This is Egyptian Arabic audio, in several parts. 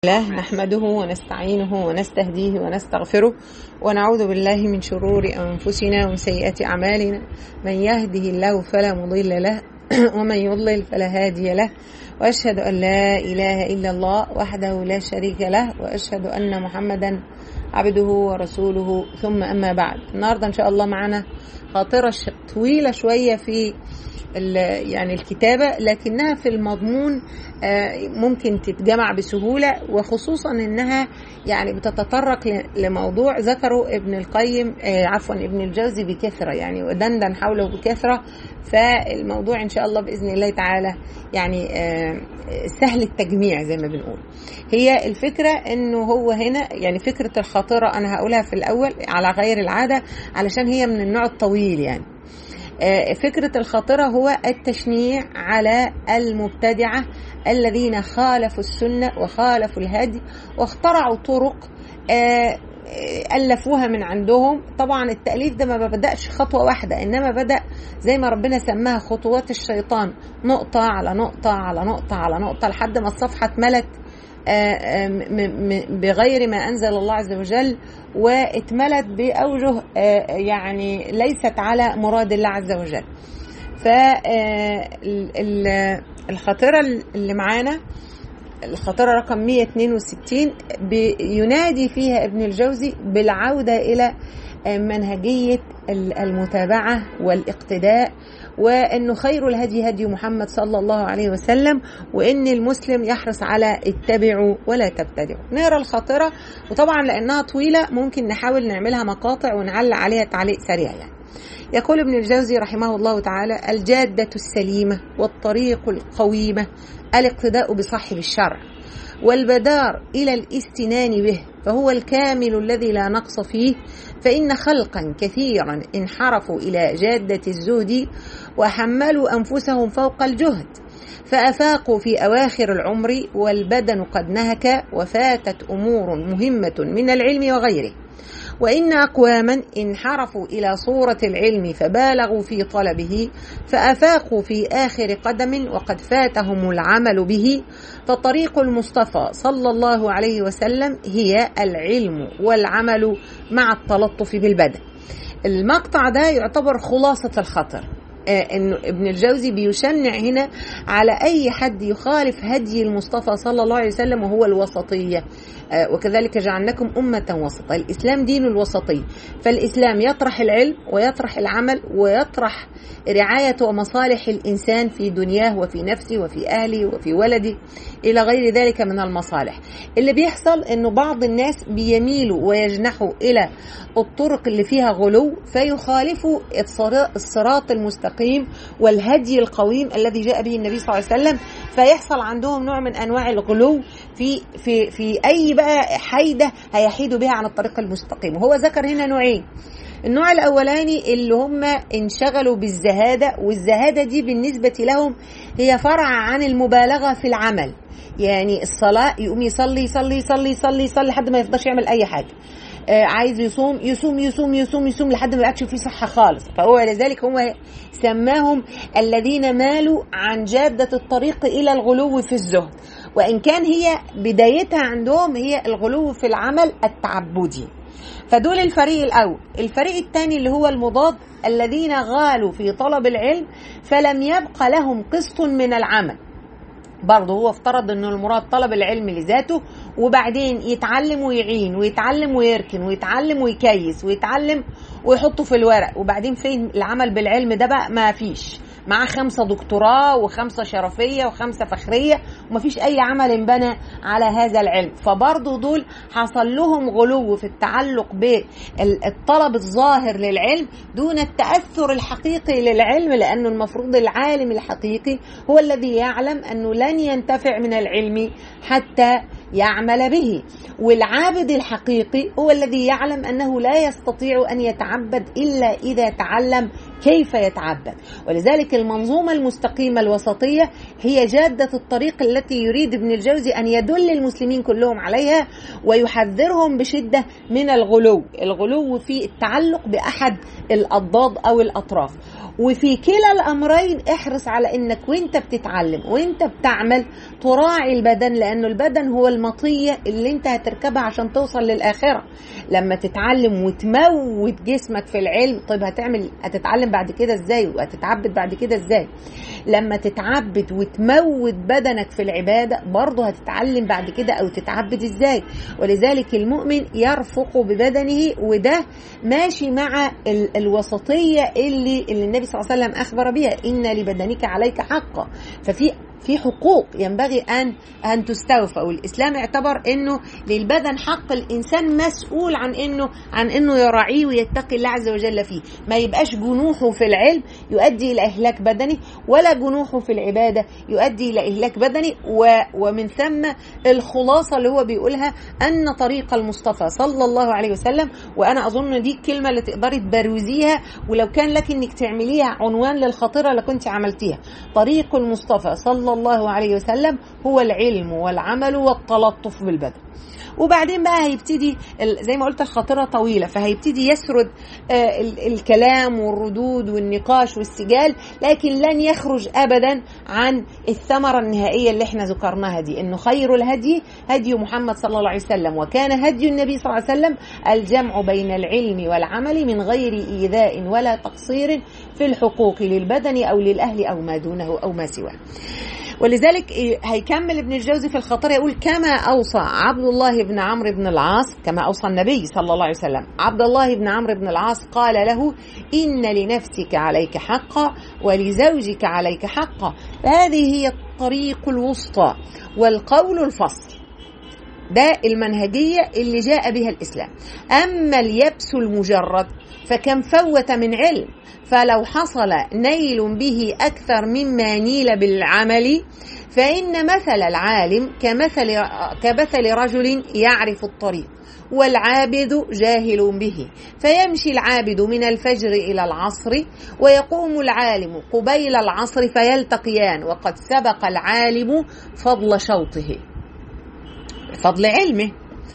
الله نحمده ونستعينه ونستهديه ونستغفره ونعوذ بالله من شرور أنفسنا ومن سيئات أعمالنا من يهده الله فلا مضل له ومن يضلل فلا هادي له وأشهد أن لا إله إلا الله وحده لا شريك له وأشهد أن محمدا عبده ورسوله ثم أما بعد النهاردة إن شاء الله معنا خاطرة طويلة شوية في يعني الكتابة لكنها في المضمون ممكن تتجمع بسهولة وخصوصا انها يعني بتتطرق لموضوع ذكره ابن القيم عفوا ابن الجوزي بكثرة يعني ودندن حوله بكثرة فالموضوع ان شاء الله باذن الله تعالى يعني سهل التجميع زي ما بنقول هي الفكرة انه هو هنا يعني فكرة الخاطرة انا هقولها في الاول على غير العادة علشان هي من النوع الطويل يعني فكرة الخاطرة هو التشنيع على المبتدعة الذين خالفوا السنة وخالفوا الهدي واخترعوا طرق ألفوها من عندهم طبعا التأليف ده ما بدأش خطوة واحدة إنما بدأ زي ما ربنا سماها خطوات الشيطان نقطة على نقطة على نقطة على نقطة لحد ما الصفحة اتملت بغير ما أنزل الله عز وجل واتملت بأوجه يعني ليست على مراد الله عز وجل فالخطيرة اللي معانا الخطيرة رقم 162 بينادي فيها ابن الجوزي بالعودة إلى منهجية المتابعة والاقتداء وأنه خير الهدي هدي محمد صلى الله عليه وسلم وأن المسلم يحرص على اتبعوا ولا تبتدعوا نقرا الخاطرة وطبعا لأنها طويلة ممكن نحاول نعملها مقاطع ونعلق عليها تعليق سريع يعني يقول ابن الجوزي رحمه الله تعالى الجادة السليمة والطريق القويمة الاقتداء بصاحب الشرع والبدار إلى الاستنان به فهو الكامل الذي لا نقص فيه فإن خلقا كثيرا انحرفوا إلى جادة الزهد وحملوا أنفسهم فوق الجهد فأفاقوا في أواخر العمر والبدن قد نهك وفاتت أمور مهمة من العلم وغيره وإن أقواما انحرفوا إلى صورة العلم فبالغوا في طلبه فأفاقوا في آخر قدم وقد فاتهم العمل به فطريق المصطفى صلى الله عليه وسلم هي العلم والعمل مع التلطف بالبدن المقطع ده يعتبر خلاصة الخطر انه ابن الجوزي بيشنع هنا على اي حد يخالف هدي المصطفى صلى الله عليه وسلم وهو الوسطيه وكذلك جعلناكم أمة وسطا الإسلام دين الوسطية فالإسلام يطرح العلم ويطرح العمل ويطرح رعاية ومصالح الإنسان في دنياه وفي نفسه وفي أهله وفي ولده إلى غير ذلك من المصالح اللي بيحصل أنه بعض الناس بيميلوا ويجنحوا إلى الطرق اللي فيها غلو فيخالفوا الصراط المستقيم والهدي القويم الذي جاء به النبي صلى الله عليه وسلم فيحصل عندهم نوع من أنواع الغلو في في في أي بقى حيدة هيحيدوا بها عن الطريق المستقيم وهو ذكر هنا نوعين النوع الأولاني اللي هم انشغلوا بالزهادة والزهادة دي بالنسبة لهم هي فرع عن المبالغة في العمل يعني الصلاة يقوم يصلي يصلي يصلي يصلي يصلي لحد ما يفضلش يعمل أي حاجة آه عايز يصوم يصوم يصوم يصوم يصوم لحد ما يبقاش فيه صحة خالص فهو لذلك هو سماهم الذين مالوا عن جادة الطريق إلى الغلو في الزهد وإن كان هي بدايتها عندهم هي الغلو في العمل التعبدي فدول الفريق الأول الفريق الثاني اللي هو المضاد الذين غالوا في طلب العلم فلم يبق لهم قسط من العمل برضه هو افترض انه المراد طلب العلم لذاته وبعدين يتعلم ويعين ويتعلم ويركن ويتعلم ويكيس ويتعلم ويحطه في الورق وبعدين فين العمل بالعلم ده بقى ما فيش معاه خمسة دكتوراه وخمسة شرفية وخمسة فخرية ومفيش أي عمل انبنى على هذا العلم فبرضه دول حصل لهم غلو في التعلق بالطلب الظاهر للعلم دون التأثر الحقيقي للعلم لأنه المفروض العالم الحقيقي هو الذي يعلم أنه لن ينتفع من العلم حتى يعمل به والعابد الحقيقي هو الذي يعلم أنه لا يستطيع أن يتعبد إلا إذا تعلم كيف يتعبد ولذلك المنظومة المستقيمة الوسطية هي جادة الطريق التي يريد ابن الجوزي أن يدل المسلمين كلهم عليها ويحذرهم بشدة من الغلو الغلو في التعلق بأحد الأضداد أو الأطراف وفي كلا الامرين احرص على انك وانت بتتعلم وانت بتعمل تراعي البدن لانه البدن هو المطيه اللي انت هتركبها عشان توصل للاخره لما تتعلم وتموت جسمك في العلم طيب هتعمل هتتعلم بعد كده ازاي وهتتعبد بعد كده ازاي لما تتعبد وتموت بدنك في العباده برضه هتتعلم بعد كده او تتعبد ازاي ولذلك المؤمن يرفق ببدنه وده ماشي مع الوسطيه اللي اللي النبي صلى الله عليه وسلم اخبر بها ان لبدنك عليك حقا ففي في حقوق ينبغي ان ان تستوفى والاسلام اعتبر انه للبدن حق الانسان مسؤول عن انه عن انه يراعيه ويتقي الله عز وجل فيه ما يبقاش جنوحه في العلم يؤدي الى اهلاك بدني ولا جنوحه في العباده يؤدي الى اهلاك بدني ومن ثم الخلاصه اللي هو بيقولها ان طريق المصطفى صلى الله عليه وسلم وانا اظن دي الكلمه اللي تقدري تبروزيها ولو كان لك انك تعمليها عنوان للخطيره لكنت عملتيها طريق المصطفى صلى الله عليه وسلم هو العلم والعمل والتلطف بالبدن وبعدين بقى هيبتدي زي ما قلت الخاطرة طويلة فهيبتدي يسرد الكلام والردود والنقاش والسجال لكن لن يخرج أبدا عن الثمرة النهائية اللي احنا ذكرناها دي انه خير الهدي هدي محمد صلى الله عليه وسلم وكان هدي النبي صلى الله عليه وسلم الجمع بين العلم والعمل من غير إيذاء ولا تقصير في الحقوق للبدن أو للأهل أو ما دونه أو ما سواه ولذلك هيكمل ابن الجوزي في الخطر يقول كما اوصى عبد الله بن عمرو بن العاص كما اوصى النبي صلى الله عليه وسلم عبد الله بن عمرو بن العاص قال له ان لنفسك عليك حقا ولزوجك عليك حقا هذه هي الطريق الوسطى والقول الفصل ده المنهجية اللي جاء بها الإسلام أما اليبس المجرد فكم فوت من علم فلو حصل نيل به أكثر مما نيل بالعمل فإن مثل العالم كمثل, كمثل رجل يعرف الطريق والعابد جاهل به فيمشي العابد من الفجر إلى العصر ويقوم العالم قبيل العصر فيلتقيان وقد سبق العالم فضل شوطه فضل علمه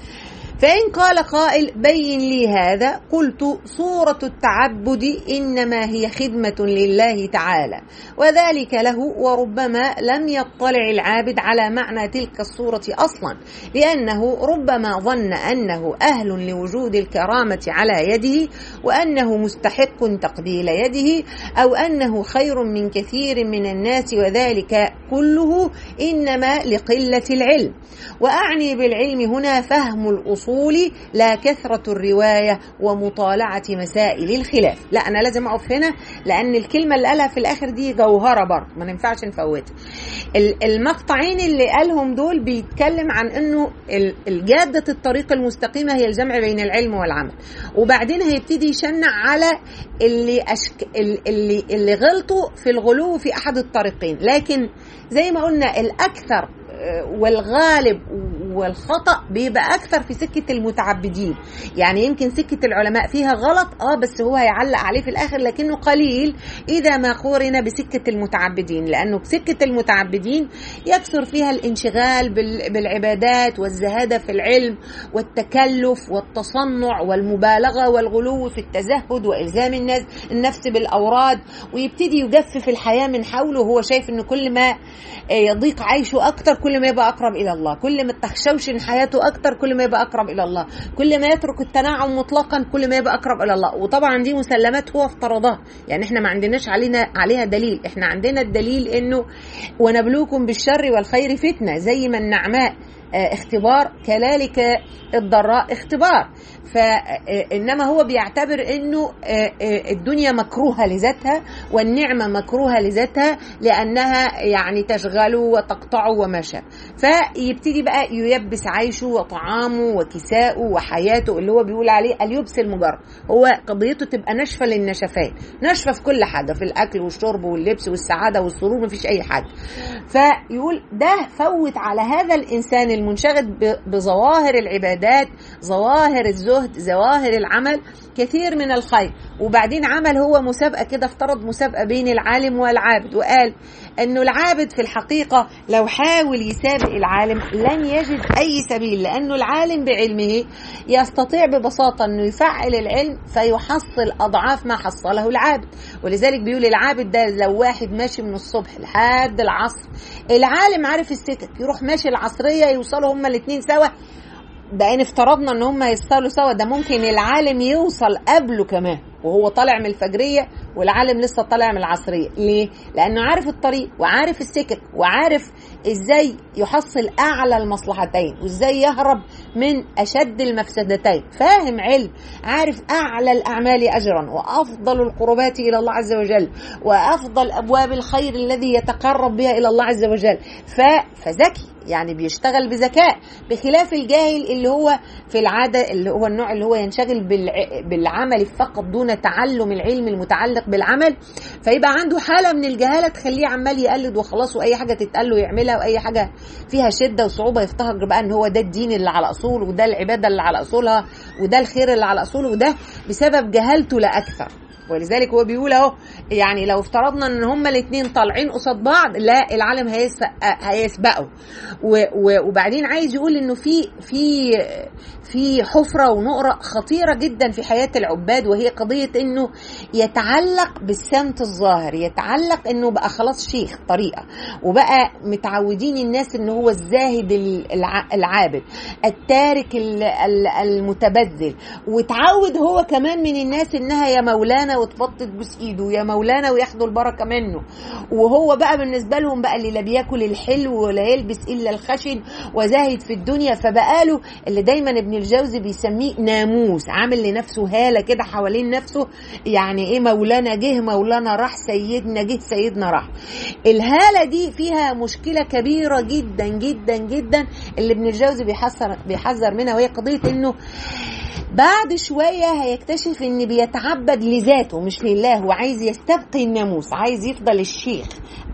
فإن قال قائل بين لي هذا قلت صورة التعبد إنما هي خدمة لله تعالى وذلك له وربما لم يطلع العابد على معنى تلك الصورة أصلا لأنه ربما ظن أنه أهل لوجود الكرامة على يده وأنه مستحق تقبيل يده أو أنه خير من كثير من الناس وذلك كله إنما لقلة العلم وأعني بالعلم هنا فهم الأصول الأصول لا كثرة الرواية ومطالعة مسائل الخلاف لا أنا لازم أقف هنا لأن الكلمة اللي قالها في الآخر دي جوهرة برضه ما ينفعش نفوتها المقطعين اللي قالهم دول بيتكلم عن أنه الجادة الطريق المستقيمة هي الجمع بين العلم والعمل وبعدين هيبتدي يشنع على اللي أشك... اللي اللي غلطوا في الغلو في أحد الطريقين لكن زي ما قلنا الأكثر والغالب والخطأ بيبقى أكثر في سكة المتعبدين يعني يمكن سكة العلماء فيها غلط اه بس هو هيعلق عليه في الآخر لكنه قليل إذا ما قورن بسكة المتعبدين لأنه سكة المتعبدين يكثر فيها الانشغال بالعبادات والزهادة في العلم والتكلف والتصنع والمبالغة والغلو في التزهد وإلزام الناس النفس بالأوراد ويبتدي يجفف الحياة من حوله وهو شايف إن كل ما يضيق عيشه أكتر كل ما يبقى أقرب إلى الله كل ما تخشوشن حياته أكتر كل ما يبقى أقرب إلى الله كل ما يترك التنعم مطلقا كل ما يبقى أقرب إلى الله وطبعا دي مسلمات هو افترضها يعني احنا ما عندناش علينا عليها دليل احنا عندنا الدليل انه ونبلوكم بالشر والخير فتنه زي ما النعماء اختبار كذلك الضراء اختبار فانما هو بيعتبر انه الدنيا مكروهه لذاتها والنعمه مكروهه لذاتها لانها يعني تشغله وتقطعه وما شابه فيبتدي بقى ييبس عيشه وطعامه وكساؤه وحياته اللي هو بيقول عليه اليبس المجرد هو قضيته تبقى ناشفه للنشفان ناشفه في كل حاجه في الاكل والشرب واللبس والسعاده والسرور مفيش اي حاجه فيقول ده فوت على هذا الانسان منشغل بظواهر العبادات ظواهر الزهد ظواهر العمل كثير من الخير وبعدين عمل هو مسابقة كده افترض مسابقة بين العالم والعابد وقال انه العابد في الحقيقة لو حاول يسابق العالم لن يجد اي سبيل لانه العالم بعلمه يستطيع ببساطة انه يفعل العلم فيحصل اضعاف ما حصله العابد ولذلك بيقول العابد ده لو واحد ماشي من الصبح لحد العصر العالم عارف السكك يروح ماشي العصرية يوصلوا هما الاتنين سوا ده ان افترضنا ان هم يوصلوا سوا ده ممكن العالم يوصل قبله كمان وهو طالع من الفجريه والعالم لسه طالع من العصريه ليه لانه عارف الطريق وعارف السكك وعارف ازاي يحصل اعلى المصلحتين وازاي يهرب من اشد المفسدتين فاهم علم عارف اعلى الاعمال اجرا وافضل القربات الى الله عز وجل وافضل ابواب الخير الذي يتقرب بها الى الله عز وجل ف... فذكي يعني بيشتغل بذكاء بخلاف الجاهل اللي هو في العادة اللي هو النوع اللي هو ينشغل بالعمل فقط دون تعلم العلم المتعلق بالعمل فيبقى عنده حالة من الجهالة تخليه عمال يقلد وخلاص وأي حاجة تتقال له يعملها وأي حاجة فيها شدة وصعوبة يفتخر بقى إن هو ده الدين اللي على أصول وده العبادة اللي على أصولها وده الخير اللي على أصوله وده بسبب جهالته لا أكثر ولذلك هو بيقول اهو يعني لو افترضنا ان هما الاثنين طالعين قصاد بعض لا العالم هيسبق هيسبقوا وبعدين عايز يقول انه في في في حفره ونقره خطيره جدا في حياه العباد وهي قضيه انه يتعلق بالسمت الظاهر يتعلق انه بقى خلاص شيخ طريقه وبقى متعودين الناس ان هو الزاهد العابد التارك المتبذل وتعود هو كمان من الناس انها يا مولانا وتبطل تبوس ايده يا مولانا وياخدوا البركه منه وهو بقى بالنسبه لهم بقى اللي لا بياكل الحلو ولا يلبس الا الخشن وزاهد في الدنيا فبقاله اللي دايما ابن الجوزي بيسميه ناموس عامل لنفسه هاله كده حوالين نفسه يعني ايه مولانا جه مولانا راح سيدنا جه سيدنا راح الهاله دي فيها مشكله كبيره جدا جدا جدا اللي ابن الجوزي بيحذر بيحذر منها وهي قضيه انه بعد شوية هيكتشف ان بيتعبد لذاته مش لله هو عايز يستبقي الناموس عايز يفضل الشيخ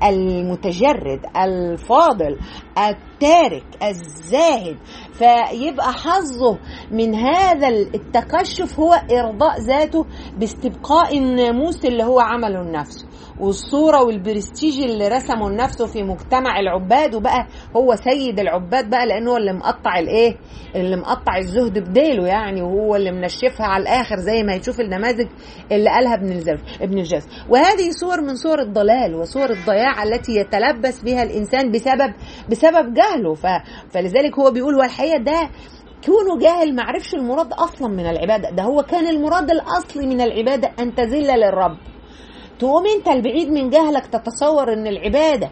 المتجرد الفاضل التارك الزاهد فيبقى حظه من هذا التقشف هو ارضاء ذاته باستبقاء الناموس اللي هو عمله لنفسه والصوره والبرستيج اللي رسمه لنفسه في مجتمع العباد وبقى هو سيد العباد بقى لانه هو اللي مقطع الايه اللي مقطع الزهد بديله يعني وهو اللي منشفها على الاخر زي ما يشوف النماذج اللي قالها ابن الزوج ابن الجوز وهذه صور من صور الضلال وصور الضياع التي يتلبس بها الانسان بسبب بسبب جهله ف... فلذلك هو بيقول هو الحقيقه ده كونه جاهل ما عرفش المراد اصلا من العباده ده هو كان المراد الاصلي من العباده ان تذل للرب تقوم انت البعيد من جهلك تتصور ان العباده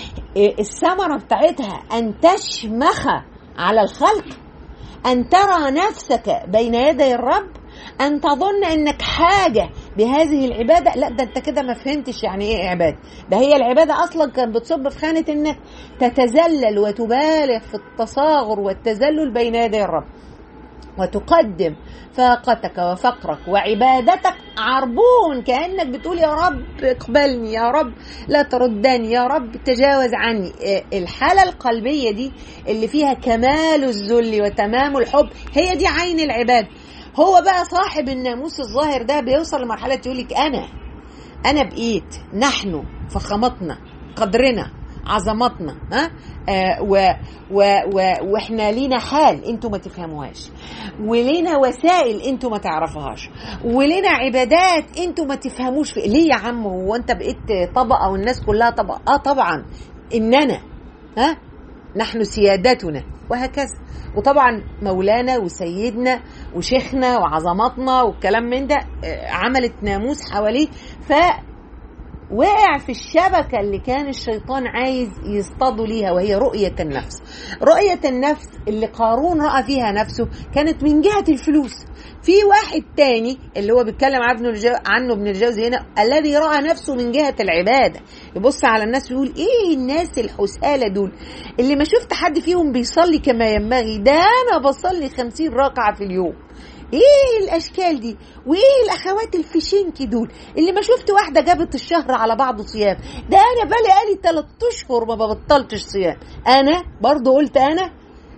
الثمره بتاعتها ان تشمخ على الخلق ان ترى نفسك بين يدي الرب ان تظن انك حاجه بهذه العباده لا ده انت كده ما فهمتش يعني ايه عباده ده هي العباده اصلا كانت بتصب في خانه انك تتذلل وتبالغ في التصاغر والتذلل بين يدي الرب وتقدم فاقتك وفقرك وعبادتك عربون كانك بتقول يا رب اقبلني يا رب لا تردني يا رب تجاوز عني الحاله القلبيه دي اللي فيها كمال الذل وتمام الحب هي دي عين العباد هو بقى صاحب الناموس الظاهر ده بيوصل لمرحله يقول لك انا انا بقيت نحن فخامتنا قدرنا عظمتنا ها آه و و و واحنا لينا حال انتوا ما تفهموهاش ولينا وسائل انتوا ما تعرفوهاش ولينا عبادات انتوا ما تفهموش في ليه يا عم هو انت بقيت طبقه والناس كلها طبقه اه طبعا اننا ها نحن سيادتنا وهكذا وطبعا مولانا وسيدنا وشيخنا وعظمتنا والكلام من ده عملت ناموس حواليه ف وقع في الشبكة اللي كان الشيطان عايز يصطاده ليها وهي رؤية النفس رؤية النفس اللي قارون رأى فيها نفسه كانت من جهة الفلوس في واحد تاني اللي هو بيتكلم عنه الجو... عنه ابن الجوزي هنا الذي رأى نفسه من جهة العبادة يبص على الناس ويقول ايه الناس الحسالة دول اللي ما شفت حد فيهم بيصلي كما ينبغي ده انا بصلي خمسين ركعة في اليوم ايه الاشكال دي وايه الاخوات الفشنكي دول اللي ما شفت واحده جابت الشهر على بعضه صيام ده انا بالي قالي ثلاث اشهر ما ببطلتش صيام انا برضو قلت انا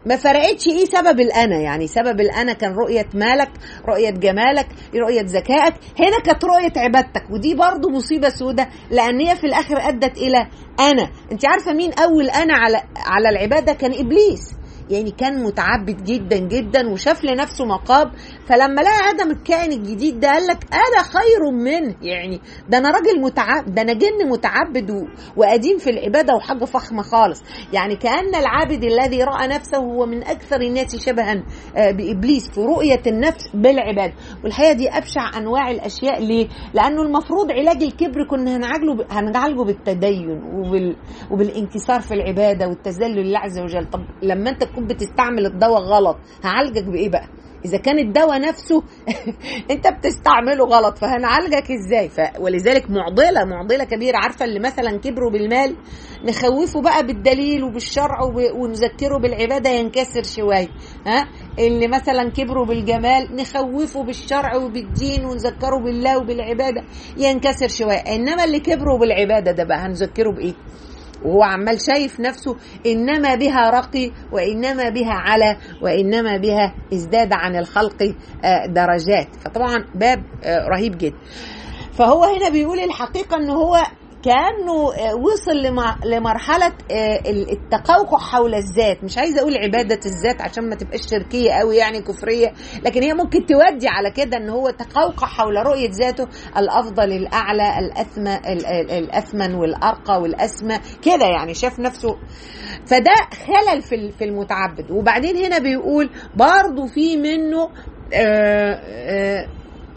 ما فرقتش ايه سبب الانا يعني سبب الانا كان رؤيه مالك رؤيه جمالك رؤيه ذكائك هنا كانت رؤيه عبادتك ودي برضو مصيبه سودة لان هي في الاخر ادت الى انا انت عارفه مين اول انا على على العباده كان ابليس يعني كان متعبد جدا جدا وشاف لنفسه مقام فلما لقى ادم الكائن الجديد ده قال لك انا خير منه يعني ده انا راجل متعبد ده انا جن متعبد و... وقديم في العباده وحاجه فخمه خالص يعني كان العابد الذي راى نفسه هو من اكثر الناس شبها بابليس في رؤيه النفس بالعباده والحقيقه دي ابشع انواع الاشياء ليه؟ لانه المفروض علاج الكبر كنا هنعالجه ب... هنعالجه بالتدين وبال... وبالانكسار في العباده والتذلل لله عز وجل طب لما انت تكون بتستعمل الدواء غلط هعالجك بايه بقى اذا كان الدواء نفسه انت بتستعمله غلط فهنعالجك ازاي ف... ولذلك معضله معضله كبيره عارفه اللي مثلا كبروا بالمال نخوفه بقى بالدليل وبالشرع وب... ونذكره بالعباده ينكسر شويه ها اللي مثلا كبروا بالجمال نخوفه بالشرع وبالدين ونذكره بالله وبالعباده ينكسر شويه انما اللي كبروا بالعباده ده بقى هنذكره بايه وهو عمال شايف نفسه انما بها رقي وانما بها على وانما بها ازداد عن الخلق درجات فطبعا باب رهيب جدا فهو هنا بيقول الحقيقه ان هو كانه وصل لمرحله التقوقع حول الذات مش عايزه اقول عباده الذات عشان ما تبقاش شركيه قوي يعني كفريه لكن هي ممكن تودي على كده ان هو تقوقع حول رؤيه ذاته الافضل الاعلى الاثمى الاثمن والارقى والاسمى كده يعني شاف نفسه فده خلل في في المتعبد وبعدين هنا بيقول برضه في منه آآ آآ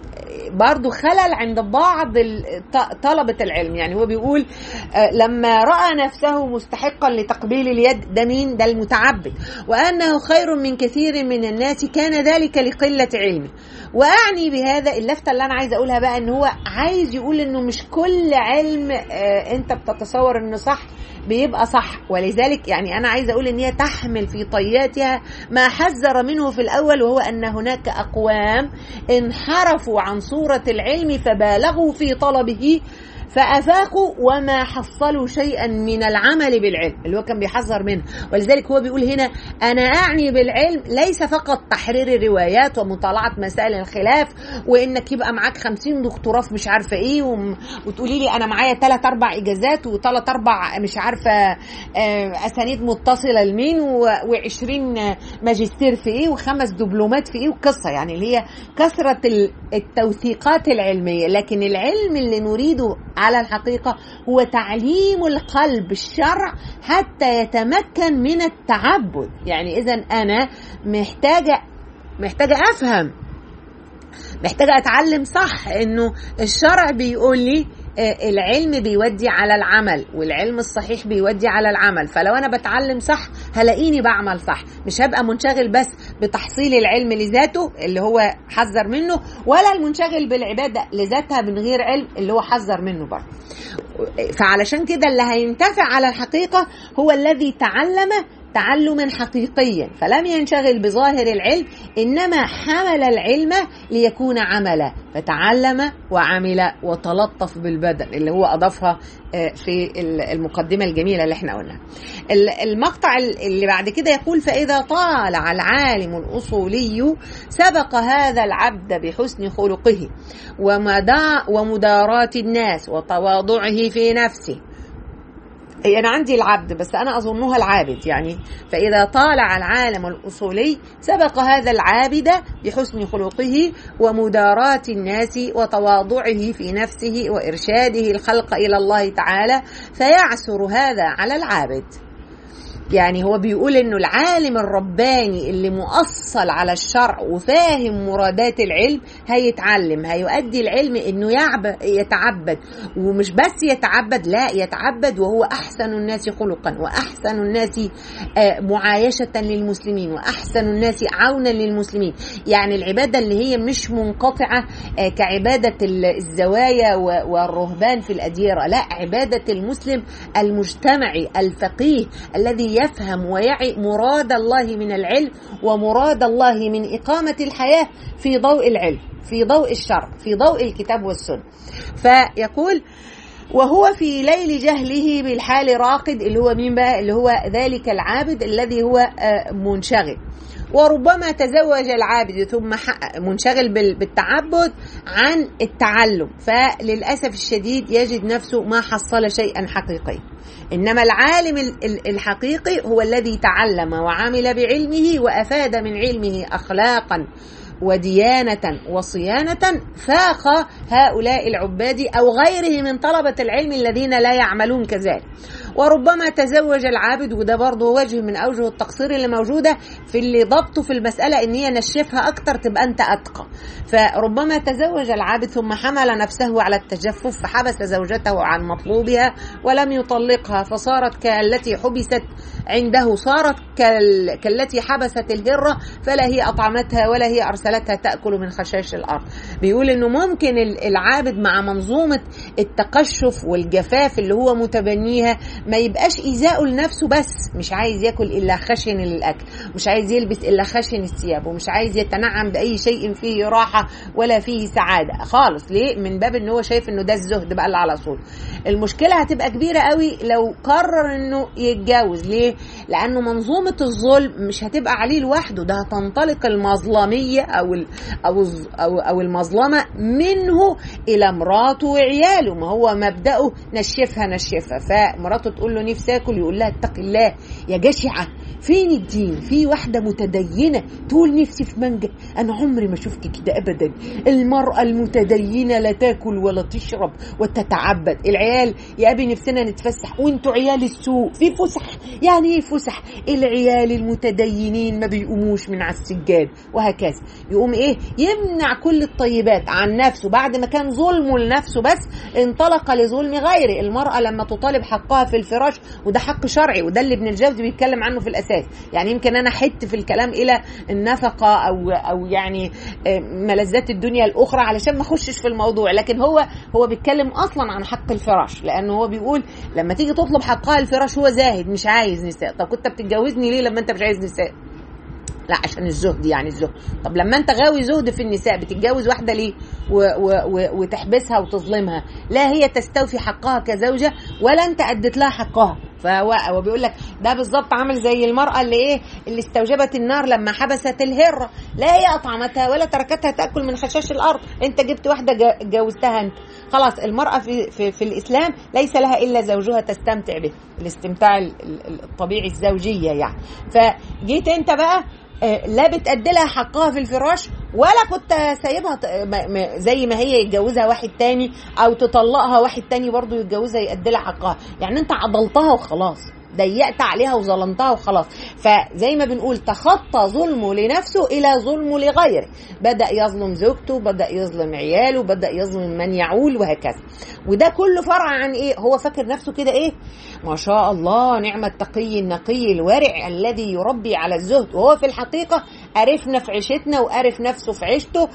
برضو خلل عند بعض طلبة العلم يعني هو بيقول لما رأى نفسه مستحقا لتقبيل اليد ده مين ده المتعبد وأنه خير من كثير من الناس كان ذلك لقلة علمه وأعني بهذا اللفتة اللي أنا عايز أقولها بقى أن هو عايز يقول أنه مش كل علم أنت بتتصور أنه صح بيبقى صح ولذلك يعني انا عايزه اقول ان هي تحمل في طياتها ما حذر منه في الاول وهو ان هناك اقوام انحرفوا عن صوره العلم فبالغوا في طلبه فافاقوا وما حصلوا شيئا من العمل بالعلم اللي هو كان بيحذر منه ولذلك هو بيقول هنا انا اعني بالعلم ليس فقط تحرير الروايات ومطالعه مسائل الخلاف وانك يبقى معاك خمسين دكتوراه في مش عارفه ايه وتقولي لي انا معايا ثلاث اربع اجازات وثلاث اربع مش عارفه اسانيد متصله لمين و20 ماجستير في ايه وخمس دبلومات في ايه وقصه يعني اللي هي كثره التوثيقات العلميه لكن العلم اللي نريده على الحقيقة هو تعليم القلب الشرع حتى يتمكن من التعبد يعني إذا أنا محتاجة محتاجة أفهم محتاجة أتعلم صح إنه الشرع بيقول لي العلم بيودي على العمل والعلم الصحيح بيودي على العمل فلو انا بتعلم صح هلاقيني بعمل صح مش هبقى منشغل بس بتحصيل العلم لذاته اللي هو حذر منه ولا المنشغل بالعباده لذاتها من غير علم اللي هو حذر منه برضه فعلشان كده اللي هينتفع على الحقيقه هو الذي تعلم تعلما حقيقيا فلم ينشغل بظاهر العلم انما حمل العلم ليكون عملا فتعلم وعمل وتلطف بالبدن اللي هو اضافها في المقدمه الجميله اللي احنا قلنا المقطع اللي بعد كده يقول فاذا طالع العالم الاصولي سبق هذا العبد بحسن خلقه ومداراة الناس وتواضعه في نفسه هي أنا عندي العبد بس أنا أظنها العابد يعني فإذا طالع العالم الأصولي سبق هذا العابد بحسن خلقه ومداراة الناس وتواضعه في نفسه وإرشاده الخلق إلى الله تعالى فيعسر هذا على العابد يعني هو بيقول انه العالم الرباني اللي مؤصل على الشرع وفاهم مرادات العلم هيتعلم هيؤدي العلم انه يتعبد ومش بس يتعبد لا يتعبد وهو احسن الناس خلقا واحسن الناس معايشه للمسلمين واحسن الناس عونا للمسلمين يعني العباده اللي هي مش منقطعه كعباده الزوايا والرهبان في الاديره لا عباده المسلم المجتمعي الفقيه الذي يفهم ويعي مراد الله من العلم ومراد الله من إقامة الحياة في ضوء العلم في ضوء الشرع في ضوء الكتاب والسنة فيقول وهو في ليل جهله بالحال راقد اللي هو مين بقى اللي هو ذلك العابد الذي هو آه، منشغل وربما تزوج العابد ثم منشغل بالتعبد عن التعلم فللأسف الشديد يجد نفسه ما حصل شيئا حقيقيا إنما العالم الحقيقي هو الذي تعلم وعمل بعلمه وأفاد من علمه أخلاقا وديانة وصيانة فاق هؤلاء العباد أو غيره من طلبة العلم الذين لا يعملون كذلك وربما تزوج العابد وده برضه وجه من أوجه التقصير اللي موجودة في اللي ضبطه في المسألة إن هي نشفها أكتر تبقى أنت أتقى فربما تزوج العابد ثم حمل نفسه على التجفف فحبس زوجته عن مطلوبها ولم يطلقها فصارت كالتي حبست عنده صارت كالتي حبست الهرة فلا هي أطعمتها ولا هي أرسلتها تأكل من خشاش الأرض بيقول إنه ممكن العابد مع منظومة التقشف والجفاف اللي هو متبنيها ما يبقاش إيذاءه لنفسه بس مش عايز ياكل إلا خشن للأكل مش عايز يلبس إلا خشن الثياب ومش عايز يتنعم بأي شيء فيه راحة ولا فيه سعادة خالص ليه من باب إن هو شايف إنه ده الزهد بقى اللي على طول المشكلة هتبقى كبيرة قوي لو قرر إنه يتجوز ليه لأنه منظومة الظلم مش هتبقى عليه لوحده ده هتنطلق المظلمية أو أو أو, أو المظلمة منه إلى مراته وعياله ما هو مبدأه نشفها نشفها فمراته تقول له نفسي آكل يقول لها اتق الله يا جشعة فين الدين في واحدة متدينة تقول نفسي في مانجا أنا عمري ما شفت كده أبدا المرأة المتدينة لا تاكل ولا تشرب وتتعبد العيال يا أبي نفسنا نتفسح وانتوا عيال السوق في فسح يعني ايه فسح العيال المتدينين ما بيقوموش من على السجاد وهكذا يقوم ايه يمنع كل الطيبات عن نفسه بعد ما كان ظلمه لنفسه بس انطلق لظلم غيره المرأة لما تطالب حقها في الفراش وده حق شرعي وده اللي ابن الجوزي بيتكلم عنه في الأساس يعني يمكن أنا حت في الكلام إلى النفقة أو أو يعني آه، ملذات الدنيا الأخرى علشان ما أخشش في الموضوع لكن هو هو بيتكلم أصلا عن حق الفراش لأنه هو بيقول لما تيجي تطلب حقها الفراش هو زاهد مش عايز نساء طب كنت بتتجوزني ليه لما أنت مش عايز نساء لا عشان الزهد يعني الزهد طب لما انت غاوي زهد في النساء بتتجوز واحده ليه و و و وتحبسها وتظلمها لا هي تستوفي حقها كزوجه ولا انت اديت لها حقها فهو هو بيقول لك ده بالظبط عامل زي المراه اللي ايه اللي استوجبت النار لما حبست الهره لا هي اطعمتها ولا تركتها تاكل من خشاش الارض انت جبت واحده جوزتها انت خلاص المراه في, في في الاسلام ليس لها الا زوجها تستمتع به الاستمتاع الطبيعي الزوجيه يعني فجيت انت بقى آه، لا بتأدي لها حقها في الفراش ولا كنت سايبها زي ما هي يتجوزها واحد تاني او تطلقها واحد تاني برضه يتجوزها يأدي لها حقها يعني انت عضلتها وخلاص ضيقت عليها وظلمتها وخلاص فزي ما بنقول تخطى ظلمه لنفسه الى ظلمه لغيره بدا يظلم زوجته بدا يظلم عياله بدا يظلم من يعول وهكذا وده كله فرع عن ايه هو فاكر نفسه كده ايه ما شاء الله نعم التقي النقي الورع الذي يربي على الزهد وهو في الحقيقه عرفنا في عيشتنا وعرف نفسه في عيشته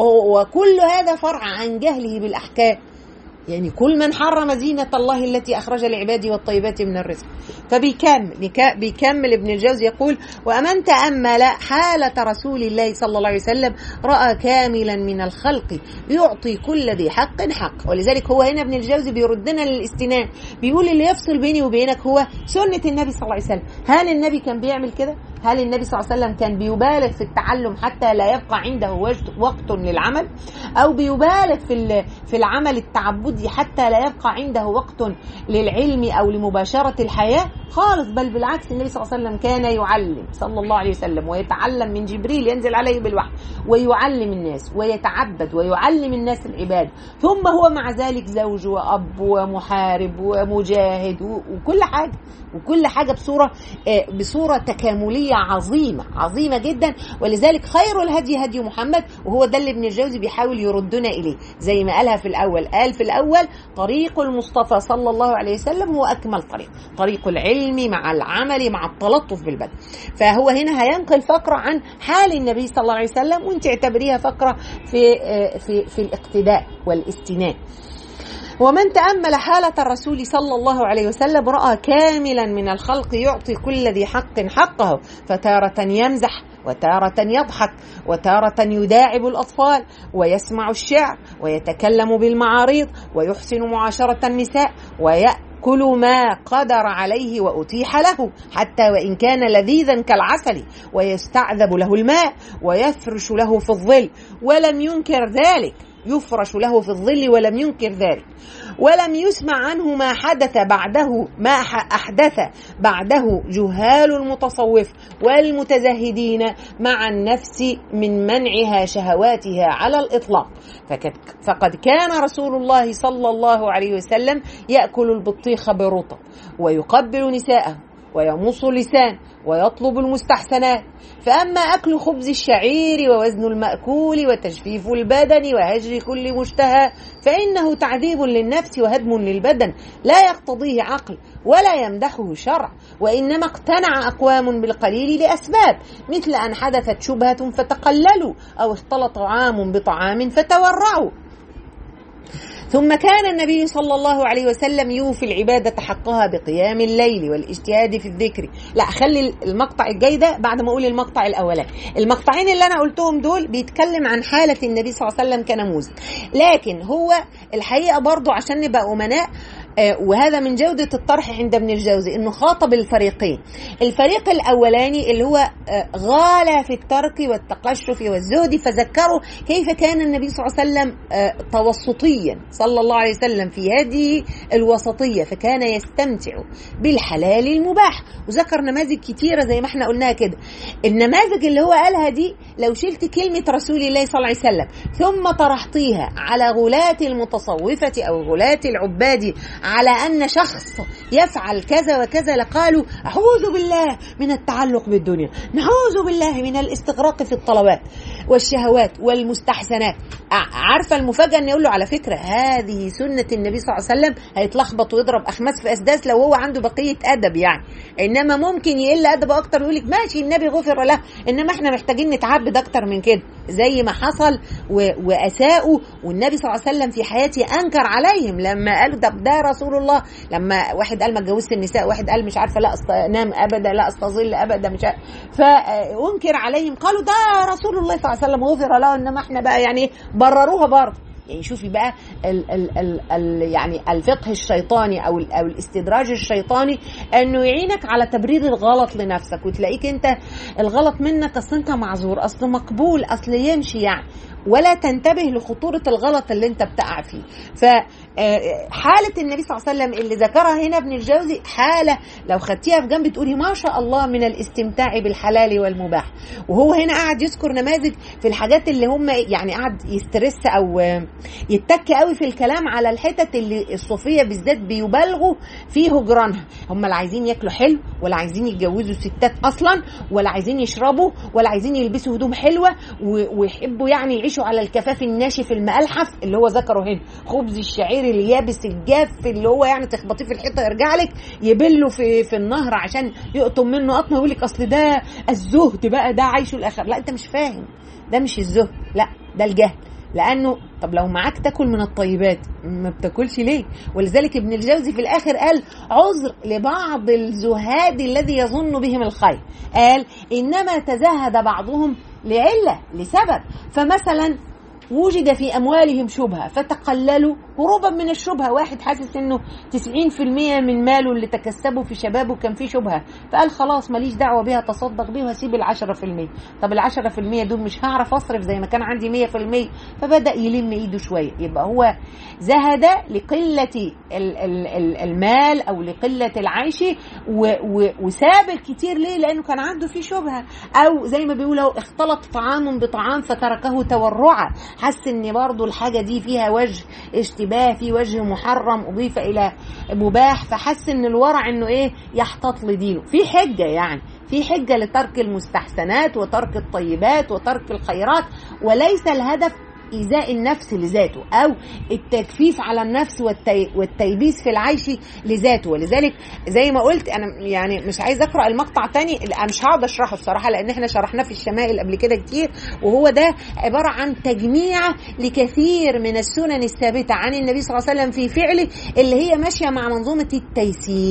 وكل هذا فرع عن جهله بالاحكام يعني كل من حرم زينة الله التي أخرج لعباده والطيبات من الرزق فبيكمل بيكمل ابن الجوزي يقول وأمن تأمل حالة رسول الله صلى الله عليه وسلم رأى كاملا من الخلق يعطي كل ذي حق حق ولذلك هو هنا ابن الجوزي بيردنا للاستنان بيقول اللي يفصل بيني وبينك هو سنة النبي صلى الله عليه وسلم هل النبي كان بيعمل كده هل النبي صلى الله عليه وسلم كان بيبالغ في التعلم حتى لا يبقى عنده وقت للعمل او بيبالغ في في العمل التعبدي حتى لا يبقى عنده وقت للعلم او لمباشره الحياه خالص بل بالعكس النبي صلى الله عليه وسلم كان يعلم صلى الله عليه وسلم ويتعلم من جبريل ينزل عليه بالوحي ويعلم الناس ويتعبد ويعلم الناس العباد ثم هو مع ذلك زوج واب ومحارب ومجاهد وكل حاجه وكل حاجه بصوره آه، بصوره تكامليه عظيمه عظيمه جدا ولذلك خير الهدي هدي محمد وهو ده اللي ابن الجوزي بيحاول يردنا اليه زي ما قالها في الاول قال في الاول طريق المصطفى صلى الله عليه وسلم هو اكمل طريق طريق العلم مع العمل مع التلطف بالبدن فهو هنا هينقل فقره عن حال النبي صلى الله عليه وسلم وانت اعتبريها فقره في آه، في في الاقتداء والاستناد ومن تأمل حالة الرسول صلى الله عليه وسلم رأى كاملا من الخلق يعطي كل ذي حق حقه فتارة يمزح وتارة يضحك وتارة يداعب الأطفال ويسمع الشعر ويتكلم بالمعاريض ويحسن معاشرة النساء ويأكل ما قدر عليه وأتيح له حتى وإن كان لذيذا كالعسل ويستعذب له الماء ويفرش له في الظل ولم ينكر ذلك يفرش له في الظل ولم ينكر ذلك ولم يسمع عنه ما حدث بعده ما أحدث بعده جهال المتصوف والمتزهدين مع النفس من منعها شهواتها على الإطلاق فقد كان رسول الله صلى الله عليه وسلم يأكل البطيخ برطب ويقبل نساءه ويمص اللسان ويطلب المستحسنات فأما أكل خبز الشعير ووزن المأكول وتجفيف البدن وهجر كل مشتهى فإنه تعذيب للنفس وهدم للبدن لا يقتضيه عقل ولا يمدحه شرع وإنما اقتنع أقوام بالقليل لأسباب مثل أن حدثت شبهة فتقللوا أو اختلط طعام بطعام فتورعوا ثم كان النبي صلى الله عليه وسلم يوفي العبادة حقها بقيام الليل والاجتهاد في الذكر لا خلي المقطع الجاي ده بعد ما اقول المقطع الاولاني المقطعين اللي انا قلتهم دول بيتكلم عن حالة النبي صلى الله عليه وسلم كنموذج لكن هو الحقيقة برضو عشان نبقى أمناء وهذا من جودة الطرح عند ابن الجوزي انه خاطب الفريقين الفريق الاولاني اللي هو غالى في الترك والتقشف والزهد فذكروا كيف كان النبي صلى الله عليه وسلم توسطيا صلى الله عليه وسلم في هذه الوسطية فكان يستمتع بالحلال المباح وذكر نماذج كتيرة زي ما احنا قلناها كده النماذج اللي هو قالها دي لو شلت كلمة رسول الله صلى الله عليه وسلم ثم طرحتيها على غلاة المتصوفة أو غلاة العباد على أن شخص يفعل كذا وكذا لقالوا أعوذ بالله من التعلق بالدنيا نعوذ بالله من الاستغراق في الطلبات والشهوات والمستحسنات عارفة المفاجأة أن يقول له على فكرة هذه سنة النبي صلى الله عليه وسلم هيتلخبط ويضرب أخماس في أسداس لو هو عنده بقية أدب يعني إنما ممكن يقل أدبه أكتر ويقول لك ماشي النبي غفر له إنما إحنا محتاجين نتعبد أكتر من كده زي ما حصل وأساءوا والنبي صلى الله عليه وسلم في حياته أنكر عليهم لما قالوا ده ده رسول الله لما واحد قال ما اتجوزت النساء واحد قال مش عارفه لا انام ابدا لا استظل ابدا مش عارفة. فانكر عليهم قالوا ده رسول الله صلى الله عليه وسلم غفر له انما احنا بقى يعني برروها برضه يعني شوفي بقى ال ال ال ال يعني الفقه الشيطاني او او الاستدراج الشيطاني انه يعينك على تبرير الغلط لنفسك وتلاقيك انت الغلط منك اصل انت معذور اصل مقبول اصل يمشي يعني ولا تنتبه لخطورة الغلط اللي انت بتقع فيه فحالة النبي صلى الله عليه وسلم اللي ذكرها هنا ابن الجوزي حالة لو خدتيها في جنب تقولي ما شاء الله من الاستمتاع بالحلال والمباح وهو هنا قاعد يذكر نماذج في الحاجات اللي هم يعني قاعد يسترس او يتك قوي في الكلام على الحتت اللي الصوفيه بالذات بيبالغوا في هجرانها هم لا عايزين ياكلوا حلو ولا عايزين يتجوزوا ستات اصلا ولا عايزين يشربوا ولا عايزين يلبسوا هدوم حلوه ويحبوا يعني يعيشوا على الكفاف الناشف المألحف اللي هو ذكره هنا خبز الشعير اليابس الجاف اللي هو يعني تخبطيه في الحيطه يرجع لك يبله في في النهر عشان يقطم منه قطمه ويقول لك اصل ده الزهد بقى ده عايشه الاخر لا انت مش فاهم ده مش الزهد لا ده الجهل لانه طب لو معاك تاكل من الطيبات ما بتاكلش ليه ولذلك ابن الجوزي في الاخر قال عذر لبعض الزهاد الذي يظن بهم الخير قال انما تزهد بعضهم لعله لسبب فمثلا وجد في اموالهم شبهه فتقللوا هروبا من الشبهه واحد حاسس انه 90% من ماله اللي تكسبه في شبابه كان فيه شبهه فقال خلاص ماليش دعوه بيها تصدق بيه واسيب ال 10% طب ال 10% دول مش هعرف اصرف زي ما كان عندي 100% فبدا يلم ايده شويه يبقى هو زهد لقله المال او لقله العيش وساب الكتير ليه لانه كان عنده فيه شبهه او زي ما بيقولوا اختلط طعام بطعام فتركه تورعا حس ان برضه الحاجه دي فيها وجه اشتباه في وجه محرم اضيف الى مباح فحس ان الورع انه ايه يحتاط لدينه في حجه يعني في حجه لترك المستحسنات وترك الطيبات وترك الخيرات وليس الهدف إيذاء النفس لذاته أو التجفيف على النفس والتي والتيبيس في العيش لذاته ولذلك زي ما قلت أنا يعني مش عايز أقرأ المقطع تاني مش هقعد أشرحه الصراحة لأن إحنا شرحناه في الشمائل قبل كده كتير وهو ده عبارة عن تجميع لكثير من السنن الثابتة عن النبي صلى الله عليه وسلم في فعله اللي هي ماشية مع منظومة التيسير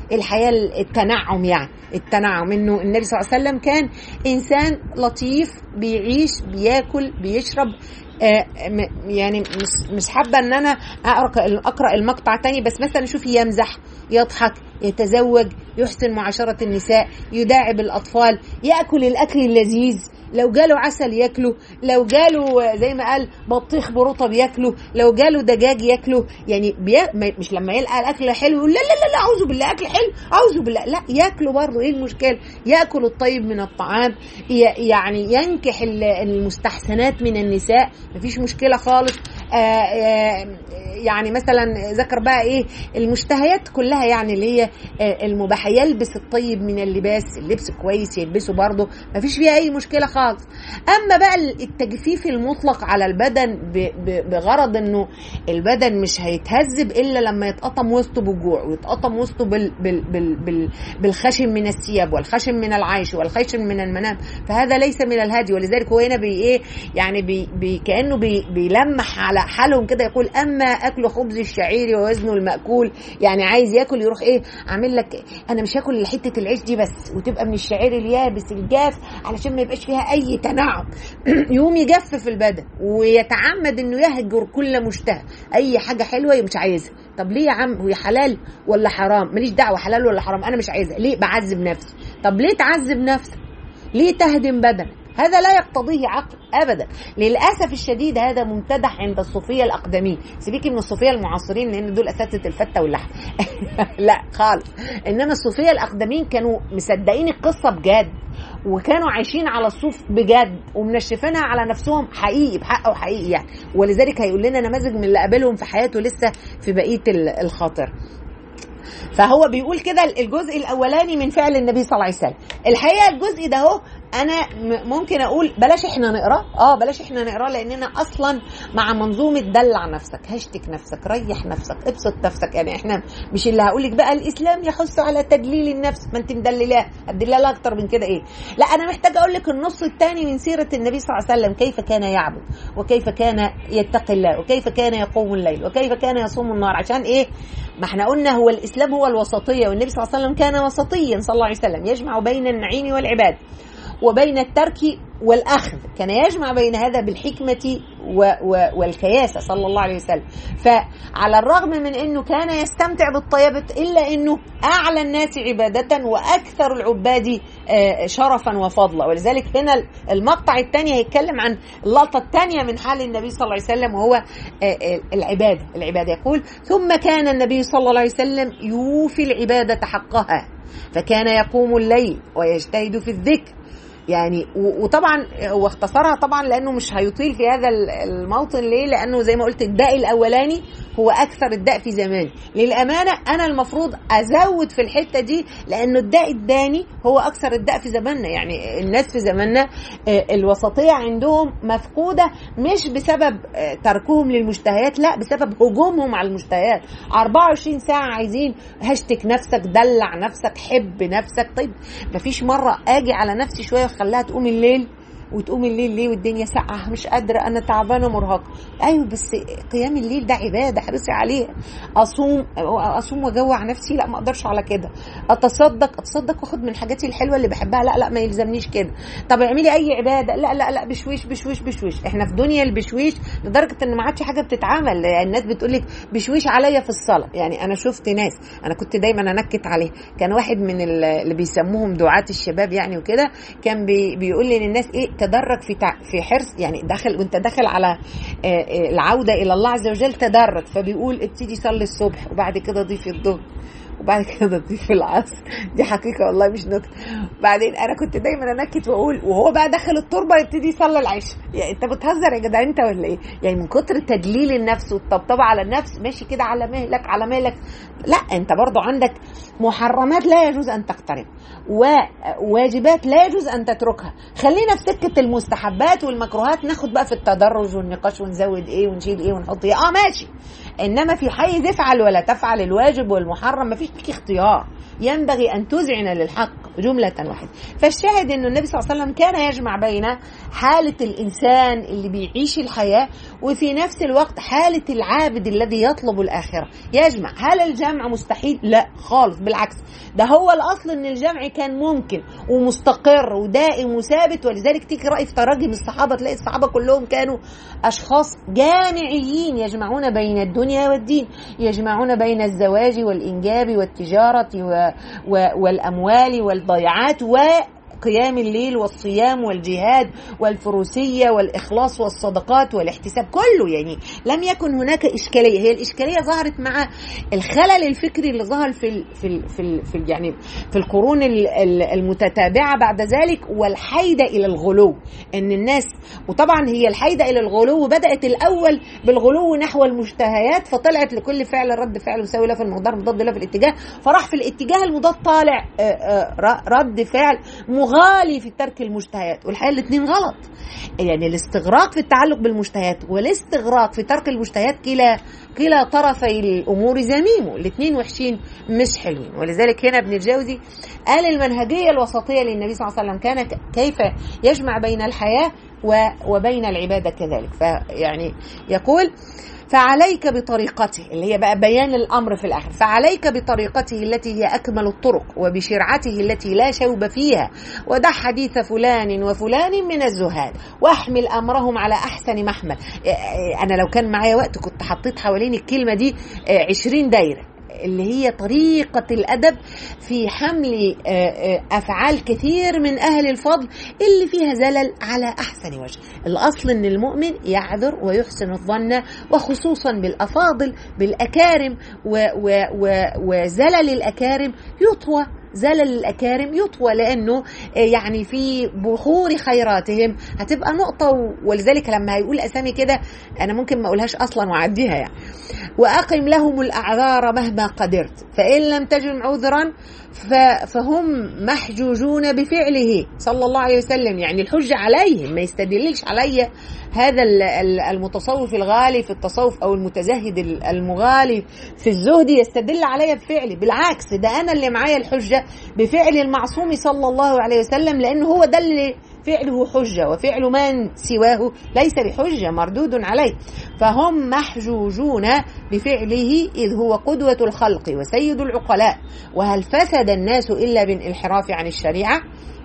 الحياه التنعم يعني التنعم انه النبي صلى الله عليه وسلم كان انسان لطيف بيعيش بياكل بيشرب آه، م- يعني مش مش حابه ان انا اقرا اقرا المقطع تاني بس مثلا شوفي يمزح يضحك يتزوج يحسن معاشره النساء يداعب الاطفال ياكل الاكل اللذيذ لو جاله عسل ياكله لو جاله زي ما قال بطيخ برطب ياكله لو جاله دجاج ياكله يعني بي... ما- مش لما يلقى الاكل حلو يقول لا لا لا لا اعوذ بالله اكل حلو اعوذ بالله لا ياكله برضه ايه المشكله ياكل الطيب من الطعام ي... يعني ينكح ال- المستحسنات من النساء مفيش مشكله خالص آه آه يعني مثلا ذكر بقى ايه المشتهيات كلها يعني اللي هي آه المباحه يلبس الطيب من اللباس اللبس كويس يلبسه برضه مفيش فيها اي مشكله خالص اما بقى التجفيف المطلق على البدن ب- ب- بغرض انه البدن مش هيتهذب الا لما يتقطم وسطه بالجوع ويتقطم وسطه بال بال بال بال بالخشم من الثياب والخشم من العيش والخشم من المنام فهذا ليس من الهدي ولذلك هو هنا بي ايه يعني بي بي كانه بي بيلمح على حالهم كده يقول اما اكل خبز الشعير ووزنه الماكول يعني عايز ياكل يروح ايه عامل لك انا مش هاكل حته العيش دي بس وتبقى من الشعير اليابس الجاف علشان ما يبقاش فيها اي تنعم يقوم يجفف البدن ويتعمد انه يهجر كل مشتهى اي حاجه حلوه مش عايزها طب ليه يا عم هي حلال ولا حرام ماليش دعوه حلال ولا حرام انا مش عايزها ليه بعذب نفسي طب ليه تعذب نفسك ليه تهدم بدنك هذا لا يقتضيه عقل ابدا للاسف الشديد هذا ممتدح عند الصوفيه الاقدمين سيبيكي من الصوفيه المعاصرين لان دول اساتذه الفته واللحم لا خالص انما الصوفيه الاقدمين كانوا مصدقين القصه بجد وكانوا عايشين على الصوف بجد ومنشفينها على نفسهم حقيقي بحق وحقيقي يعني ولذلك هيقول لنا نماذج من اللي قابلهم في حياته لسه في بقيه ال- الخاطر فهو بيقول كده الجزء الاولاني من فعل النبي صلى الله عليه وسلم الحقيقه الجزء ده اهو انا م- ممكن اقول بلاش احنا نقراه اه بلاش احنا نقراه لاننا اصلا مع منظومه دلع نفسك هشتك نفسك ريح نفسك ابسط نفسك يعني احنا مش اللي هقول لك بقى الاسلام يحث على تدليل النفس ما انت مدللاه ادللها اكتر من كده ايه لا انا محتاجه اقول لك النص الثاني من سيره النبي صلى الله عليه وسلم كيف كان يعبد وكيف كان يتقي الله وكيف كان يقوم الليل وكيف كان يصوم النهار عشان ايه ما احنا قلنا هو الاسلام هو الوسطيه والنبي صلى الله عليه وسلم كان وسطيا صلى الله عليه وسلم يجمع بين النعيم والعباد وبين الترك والاخذ كان يجمع بين هذا بالحكمه و و والكياسه صلى الله عليه وسلم فعلى الرغم من انه كان يستمتع بالطيبه الا انه اعلى الناس عباده واكثر العباد آه، شرفا وفضلا ولذلك هنا المقطع الثاني هيتكلم عن اللقطه الثانيه من حال النبي صلى الله عليه وسلم وهو آه، آه، العباده العباده يقول ثم كان النبي صلى الله عليه وسلم يوفي العباده حقها فكان يقوم الليل ويجتهد في الذكر يعني و- وطبعا هو اختصرها طبعا لانه مش هيطيل في هذا ال- الموطن ليه؟ لانه زي ما قلت الداء الاولاني هو اكثر الداء في زماني، للامانه انا المفروض ازود في الحته دي لانه الداء الداني هو اكثر الداء في زماننا، يعني الناس في زماننا آه، الوسطيه عندهم مفقوده مش بسبب آه، تركهم للمشتهيات، لا بسبب هجومهم على المشتهيات، 24 ساعه عايزين هشتك نفسك، دلع نفسك، حب نفسك، طيب مفيش مره اجي على نفسي شويه واخليها تقوم الليل وتقوم الليل ليه والدنيا ساقعه مش قادره انا تعبانه مرهقه ايوه بس قيام الليل ده عباده احرصي عليه اصوم اصوم واجوع نفسي لا ما اقدرش على كده اتصدق اتصدق واخد من حاجاتي الحلوه اللي بحبها لا لا ما يلزمنيش كده طب اعملي اي عباده لا لا لا بشويش بشويش بشويش احنا في دنيا البشويش لدرجه ان ما عادش حاجه بتتعمل الناس بتقول لك بشويش عليا في الصلاه يعني انا شفت ناس انا كنت دايما انكت عليه كان واحد من ال- اللي بيسموهم دعاة الشباب يعني وكده كان بي بيقول لي للناس ايه تدرج في تع... في حرص يعني داخل وانت داخل على آه، آه، العوده الى الله عز وجل تدرج فبيقول ابتدي صلي الصبح وبعد كده ضيفي الظهر وبعد كده تضيف العصر دي حقيقه والله مش نكته بعدين انا كنت دايما انكت واقول وهو بقى داخل التربه يبتدي يصلي العشاء يعني انت بتهزر يا جدع انت ولا ايه يعني من كتر تدليل النفس والطبطبه على النفس ماشي كده على مهلك على مهلك لا انت برضو عندك محرمات لا يجوز ان تقترب وواجبات لا يجوز ان تتركها خلينا في سكه المستحبات والمكروهات ناخد بقى في التدرج والنقاش ونزود ايه ونشيل ايه ونحط ايه اه ماشي انما في حيز افعل ولا تفعل الواجب والمحرم مفيش فيش ليك اختيار ينبغي ان تذعن للحق جمله واحده فالشاهد انه النبي صلى الله عليه وسلم كان يجمع بين حاله الانسان اللي بيعيش الحياه وفي نفس الوقت حاله العابد الذي يطلب الاخره يجمع هل الجمع مستحيل لا خالص بالعكس ده هو الاصل ان الجمع كان ممكن ومستقر ودائم وثابت ولذلك تيجي راي في تراجم الصحابه تلاقي الصحابه كلهم كانوا اشخاص جامعيين يجمعون بين الدنيا والدين يجمعون بين الزواج والانجاب والتجاره و... و... والاموال والضيعات و قيام الليل والصيام والجهاد والفروسية والإخلاص والصدقات والاحتساب كله يعني لم يكن هناك إشكالية هي الإشكالية ظهرت مع الخلل الفكري اللي ظهر في ال في ال في, ال في ال يعني في القرون المتتابعة بعد ذلك والحيدة إلى الغلو إن الناس وطبعا هي الحيدة إلى الغلو بدأت الأول بالغلو نحو المشتهيات فطلعت لكل فعل رد فعل مساوي له في المقدار مضاد له في الاتجاه فراح في الاتجاه المضاد طالع رد فعل مغالي في ترك المشتهيات والحقيقه الاثنين غلط يعني الاستغراق في التعلق بالمشتهيات والاستغراق في ترك المشتهيات كلا كلا طرفي الامور زميم الاثنين وحشين مش حلوين ولذلك هنا ابن الجوزي قال المنهجيه الوسطيه للنبي صلى الله عليه وسلم كان كيف يجمع بين الحياه وبين العباده كذلك فيعني يقول فعليك بطريقته اللي هي بقى بيان الامر في الاخر فعليك بطريقته التي هي اكمل الطرق وبشرعته التي لا شوب فيها ودع حديث فلان وفلان من الزهاد واحمل امرهم على احسن محمل انا لو كان معايا وقت كنت حطيت حوالين الكلمه دي عشرين دايره اللي هي طريقة الأدب في حمل أفعال كثير من أهل الفضل اللي فيها زلل على أحسن وجه الأصل أن المؤمن يعذر ويحسن الظن وخصوصا بالأفاضل بالأكارم و و و وزلل الأكارم يطوى زلل الأكارم يطوى لأنه يعني في بحور خيراتهم هتبقى نقطة ولذلك لما هيقول أسامي كده أنا ممكن ما أقولهاش أصلا وأعديها يعني وأقم لهم الأعذار مهما قدرت فإن لم تجد عذرا فهم محجوجون بفعله صلى الله عليه وسلم يعني الحجة عليهم ما يستدللش علي هذا المتصوف الغالي في التصوف او المتزهد المغالي في الزهد يستدل علي بفعلي بالعكس ده انا اللي معايا الحجه بفعل المعصوم صلى الله عليه وسلم لانه هو ده اللي فعله حجة وفعل من سواه ليس بحجة مردود عليه فهم محجوجون بفعله إذ هو قدوة الخلق وسيد العقلاء وهل فسد الناس إلا بالانحراف عن الشريعة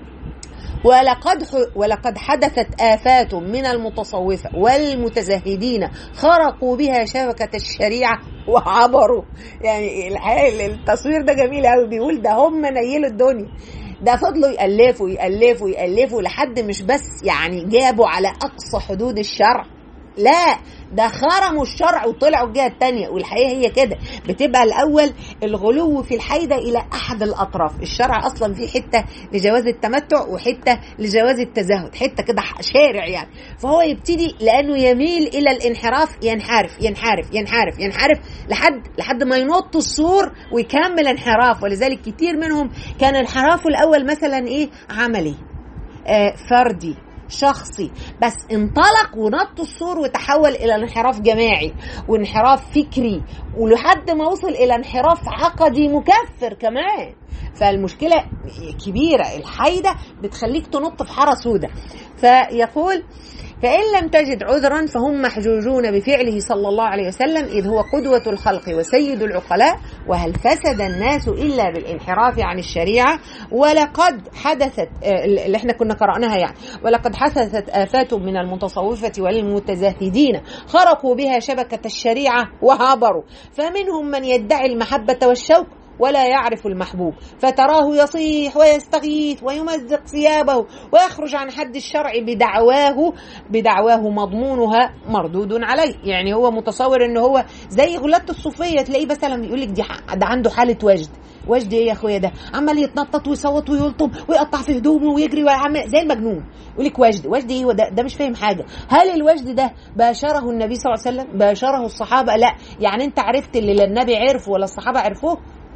ولقد ولقد حدثت آفات من المتصوفة والمتزهدين خرقوا بها شبكة الشريعة وعبروا يعني التصوير ده جميل قوي بيقول ده هم نيلوا الدنيا ده فضلوا يألفوا يألفوا يألفوا لحد مش بس يعني جابوا على أقصى حدود الشرع لا ده خرموا الشرع وطلعوا الجهه الثانيه والحقيقه هي كده بتبقى الاول الغلو في الحيده الى احد الاطراف الشرع اصلا فيه حته لجواز التمتع وحته لجواز التزهد حته كده شارع يعني فهو يبتدي لانه يميل الى الانحراف ينحرف ينحرف ينحرف ينحرف لحد لحد ما ينط السور ويكمل انحراف ولذلك كتير منهم كان انحرافه الاول مثلا ايه عملي آه فردي شخصي بس انطلق ونط السور وتحول الى انحراف جماعي وانحراف فكري ولحد ما وصل الى انحراف عقدي مكفر كمان فالمشكله كبيره الحيده بتخليك تنط في حاره سودة فيقول فإن لم تجد عذرا فهم محجوجون بفعله صلى الله عليه وسلم إذ هو قدوة الخلق وسيد العقلاء وهل فسد الناس إلا بالانحراف عن الشريعة ولقد حدثت اللي احنا كنا قرأناها يعني ولقد حدثت آفات من المتصوفة والمتزاهدين خرقوا بها شبكة الشريعة وعبروا فمنهم من يدعي المحبة والشوق ولا يعرف المحبوب فتراه يصيح ويستغيث ويمزق ثيابه ويخرج عن حد الشرع بدعواه بدعواه مضمونها مردود عليه يعني هو متصور ان هو زي غلاة الصوفية تلاقيه مثلا يقول لك دي ده عنده حالة وجد وجد ايه يا اخويا ده عمال يتنطط ويصوت ويلطم ويقطع في هدومه ويجري ويعمل زي المجنون يقول لك وجد وجد ايه ده, ده مش فاهم حاجه هل الوجد ده باشره النبي صلى الله عليه وسلم باشره الصحابه لا يعني انت عرفت اللي لا النبي عرفه ولا الصحابه عرفوه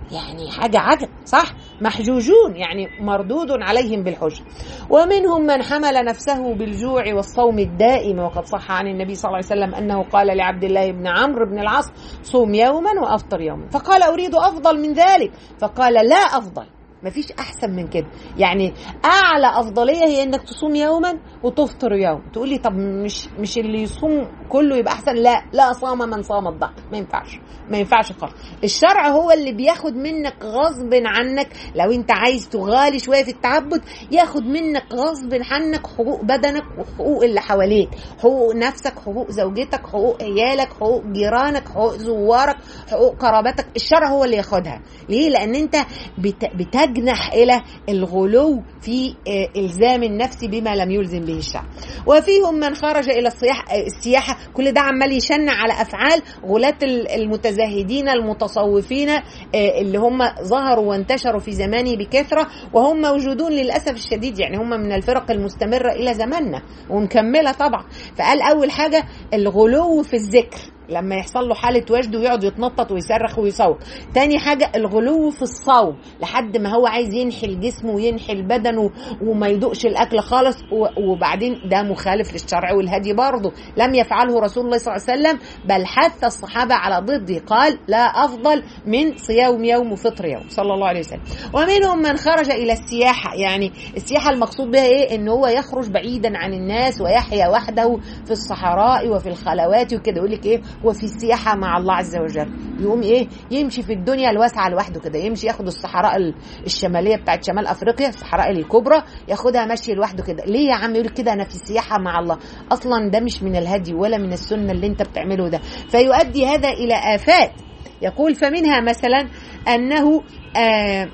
يعني حاجة عجب صح محجوجون يعني مردود عليهم بالحجة ومنهم من حمل نفسه بالجوع والصوم الدائم وقد صح عن النبي صلى الله عليه وسلم أنه قال لعبد الله بن عمرو بن العاص صوم يوما وأفطر يوما فقال أريد أفضل من ذلك فقال لا أفضل مفيش احسن من كده يعني اعلى افضليه هي انك تصوم يوما وتفطر يوم تقول لي طب مش مش اللي يصوم كله يبقى احسن لا لا صام من صام الضحك ما ينفعش ما ينفعش خالص الشرع هو اللي بياخد منك غصب عنك لو انت عايز تغالي شويه في التعبد ياخد منك غصب عنك حقوق بدنك وحقوق اللي حواليك حقوق نفسك حقوق زوجتك حقوق عيالك حقوق جيرانك حقوق زوارك حقوق قرابتك الشرع هو اللي ياخدها ليه لان انت بت... بتج تجنح الى الغلو في الزام النفس بما لم يلزم به الشرع وفيهم من خرج الى السياحه كل ده عمال يشنع على افعال غلاة المتزاهدين المتصوفين اللي هم ظهروا وانتشروا في زمانه بكثره وهم موجودون للاسف الشديد يعني هم من الفرق المستمره الى زماننا ومكمله طبعا فقال اول حاجه الغلو في الذكر لما يحصل له حالة وجد ويقعد يتنطط ويصرخ ويصوت تاني حاجة الغلو في الصوم لحد ما هو عايز ينحي الجسم وينحي البدن وما يدوقش الأكل خالص وبعدين ده مخالف للشرع والهدي برضه لم يفعله رسول الله صلى الله عليه وسلم بل حث الصحابة على ضده قال لا أفضل من صيام يوم وفطر يوم صلى الله عليه وسلم ومنهم من خرج إلى السياحة يعني السياحة المقصود بها إيه إن هو يخرج بعيدا عن الناس ويحيا وحده في الصحراء وفي الخلوات وكده يقول لك إيه وفي السياحه مع الله عز وجل يقوم ايه يمشي في الدنيا الواسعه لوحده كده يمشي ياخد الصحراء الشماليه بتاعت شمال افريقيا الصحراء الكبرى ياخدها ماشي لوحده كده ليه يا عم يقول كده انا في السياحه مع الله اصلا ده مش من الهدي ولا من السنه اللي انت بتعمله ده فيؤدي هذا الى افات يقول فمنها مثلا انه آه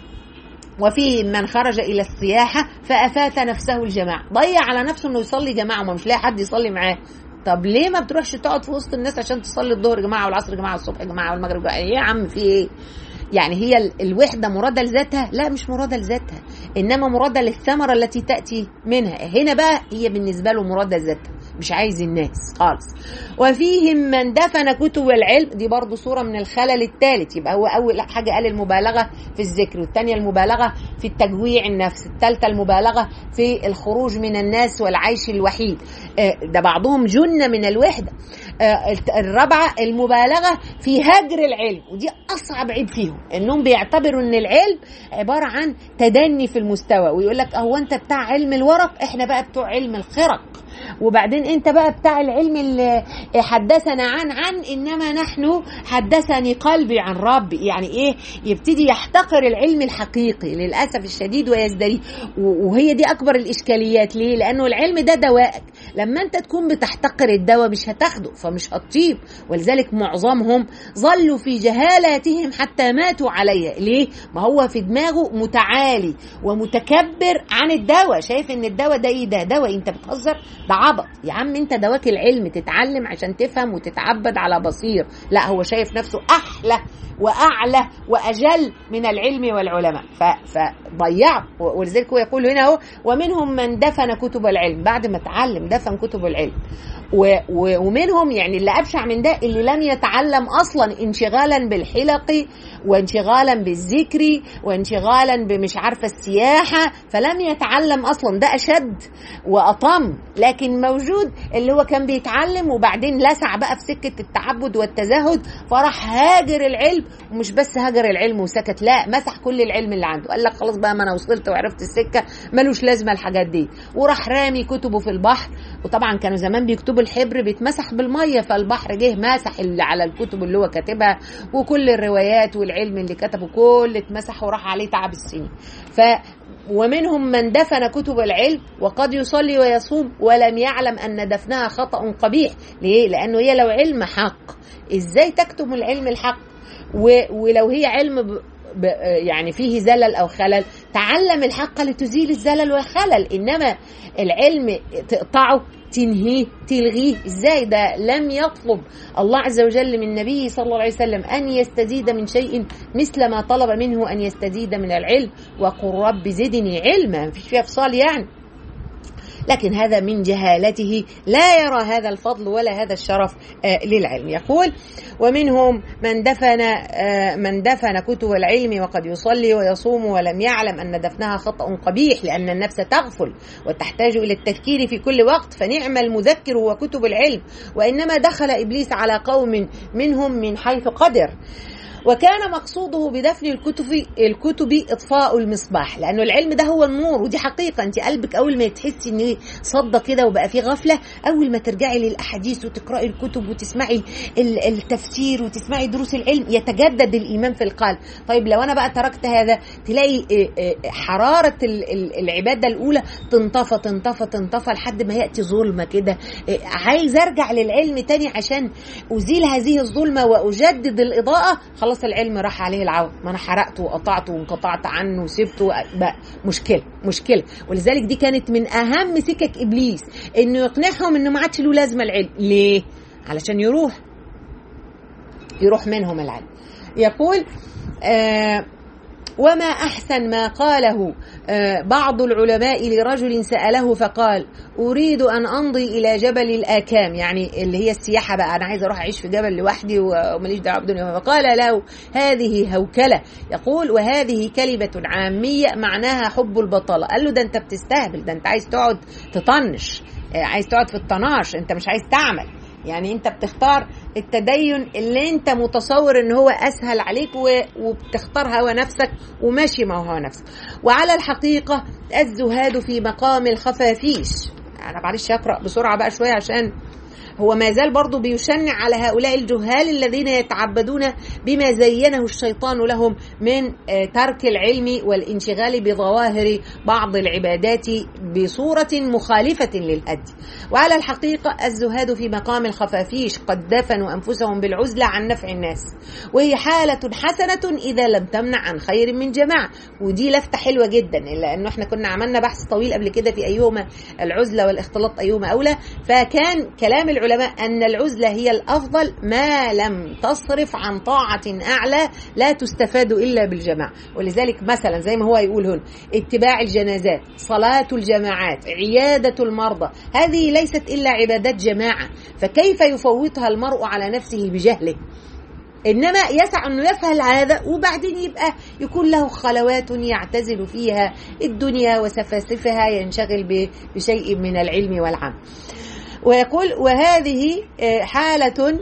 وفيه من خرج الى السياحه فافات نفسه الجماعه ضيع على نفسه انه يصلي جماعه وما مش لاقي حد يصلي معاه طب ليه ما بتروحش تقعد في وسط الناس عشان تصلي الظهر جماعه والعصر جماعه والصبح جماعه والمغرب جماعه ايه يا عم في ايه يعني هي الوحده مراده لذاتها لا مش مراده لذاتها انما مراده للثمره التي تاتي منها هنا بقى هي بالنسبه له مراده لذاتها مش عايز الناس خالص وفيهم من دفن كتب العلم دي برضو صورة من الخلل الثالث يبقى هو أول حاجة قال المبالغة في الذكر والثانية المبالغة في التجويع النفس الثالثة المبالغة في الخروج من الناس والعيش الوحيد ده بعضهم جن من الوحدة الرابعة المبالغة في هجر العلم ودي أصعب عيب فيهم إنهم بيعتبروا إن العلم عبارة عن تدني في المستوى ويقول لك هو أنت بتاع علم الورق إحنا بقى بتوع علم الخرق وبعدين انت بقى بتاع العلم اللي حدثنا عن عن انما نحن حدثني قلبي عن ربي يعني ايه يبتدي يحتقر العلم الحقيقي للاسف الشديد ويزدري وهي دي اكبر الاشكاليات ليه لانه العلم ده دوائك لما انت تكون بتحتقر الدواء مش هتاخده فمش هتطيب ولذلك معظمهم ظلوا في جهالاتهم حتى ماتوا عليه ليه ما هو في دماغه متعالي ومتكبر عن الدواء شايف ان الدواء ده ايه ده دواء انت بتهزر ده عبط يا عم انت دواك العلم تتعلم عشان تفهم وتتعبد على بصير لا هو شايف نفسه احلى واعلى واجل من العلم والعلماء فضيعوا ولذلك هو يقول هنا اهو ومنهم من دفن كتب العلم بعد ما اتعلم دفن كتب العلم و و ومنهم يعني اللي ابشع من ده اللي لم يتعلم اصلا انشغالا بالحلق وانشغالا بالذكر وانشغالا بمش عارفه السياحه فلم يتعلم اصلا ده اشد واطم لكن موجود اللي هو كان بيتعلم وبعدين لسع بقى في سكه التعبد والتزهد فراح هاجر العلم ومش بس هاجر العلم وسكت لا مسح كل العلم اللي عنده قال لك خلاص بقى ما انا وصلت وعرفت السكه ملوش لازمه الحاجات دي وراح رامي كتبه في البحر وطبعا كانوا زمان بيكتبوا الحبر بيتمسح بالميه فالبحر جه مسح اللي على الكتب اللي هو كاتبها وكل الروايات والعلم اللي كتبه كل اتمسح وراح عليه تعب السنين ف ومنهم من دفن كتب العلم وقد يصلي ويصوم ولم يعلم ان دفنها خطا قبيح ليه لانه هي لو علم حق ازاي تكتم العلم الحق ولو هي علم ب... ب... يعني فيه زلل او خلل تعلم الحق لتزيل الزلل والخلل انما العلم تقطعه تنهيه تلغيه ازاي ده لم يطلب الله عز وجل من نبيه صلى الله عليه وسلم ان يستزيد من شيء مثل ما طلب منه ان يستزيد من العلم وقل رب زدني علما مفيش فيها فصال يعني لكن هذا من جهالته لا يرى هذا الفضل ولا هذا الشرف للعلم يقول ومنهم من دفن من دفن كتب العلم وقد يصلي ويصوم ولم يعلم أن دفنها خطأ قبيح لأن النفس تغفل وتحتاج إلى التذكير في كل وقت فنعم المذكر هو كتب العلم وإنما دخل إبليس على قوم منهم من حيث قدر وكان مقصوده بدفن الكتب الكتب اطفاء المصباح لانه العلم ده هو النور ودي حقيقه انت قلبك اول ما تحسي ان صدى كده وبقى في غفله اول ما ترجعي للاحاديث وتقراي الكتب وتسمعي التفسير وتسمعي دروس العلم يتجدد الايمان في القلب طيب لو انا بقى تركت هذا تلاقي حراره العباده الاولى تنطفى تنطفى تنطفى لحد ما ياتي ظلمه كده عايز ارجع للعلم تاني عشان ازيل هذه الظلمه واجدد الاضاءه خلاص العلم راح عليه العون ما انا حرقته وقطعته وانقطعت عنه وسبته بقى مشكله مشكله ولذلك دي كانت من اهم سكك ابليس انه يقنعهم انه ما عادش له لازمه العلم ليه علشان يروح يروح منهم العلم يقول آه وما احسن ما قاله بعض العلماء لرجل ساله فقال اريد ان امضي الى جبل الاكام يعني اللي هي السياحه بقى انا عايز اروح اعيش في جبل لوحدي وماليش دعوه بدنيا فقال له هذه هوكله يقول وهذه كلمه عاميه معناها حب البطاله قال له ده انت بتستهبل ده انت عايز تقعد تطنش عايز تقعد في الطناش انت مش عايز تعمل يعني انت بتختار التدين اللي انت متصور ان هو اسهل عليك وبتختار هوى نفسك وماشي مع هوى نفسك وعلى الحقيقه الزهاد في مقام الخفافيش انا معلش اقرا بسرعه بقى شويه عشان هو ما زال برضه بيشنع على هؤلاء الجهال الذين يتعبدون بما زينه الشيطان لهم من ترك العلم والانشغال بظواهر بعض العبادات بصورة مخالفة للهدي وعلى الحقيقة الزهاد في مقام الخفافيش قد دفنوا أنفسهم بالعزلة عن نفع الناس وهي حالة حسنة إذا لم تمنع عن خير من جماعة ودي لفتة حلوة جدا لأنه احنا كنا عملنا بحث طويل قبل كده في أيهما العزلة والاختلاط أيهما أولى فكان كلام العلماء أن العزلة هي الأفضل ما لم تصرف عن طاعة أعلى لا تستفاد إلا بالجماعة ولذلك مثلا زي ما هو يقول هنا اتباع الجنازات صلاة الجماعات عيادة المرضى هذه ليست إلا عبادات جماعة فكيف يفوتها المرء على نفسه بجهله انما يسع انه يفعل هذا وبعدين يبقى يكون له خلوات يعتزل فيها الدنيا وسفاسفها ينشغل بشيء من العلم والعمل ويقول وهذه حالة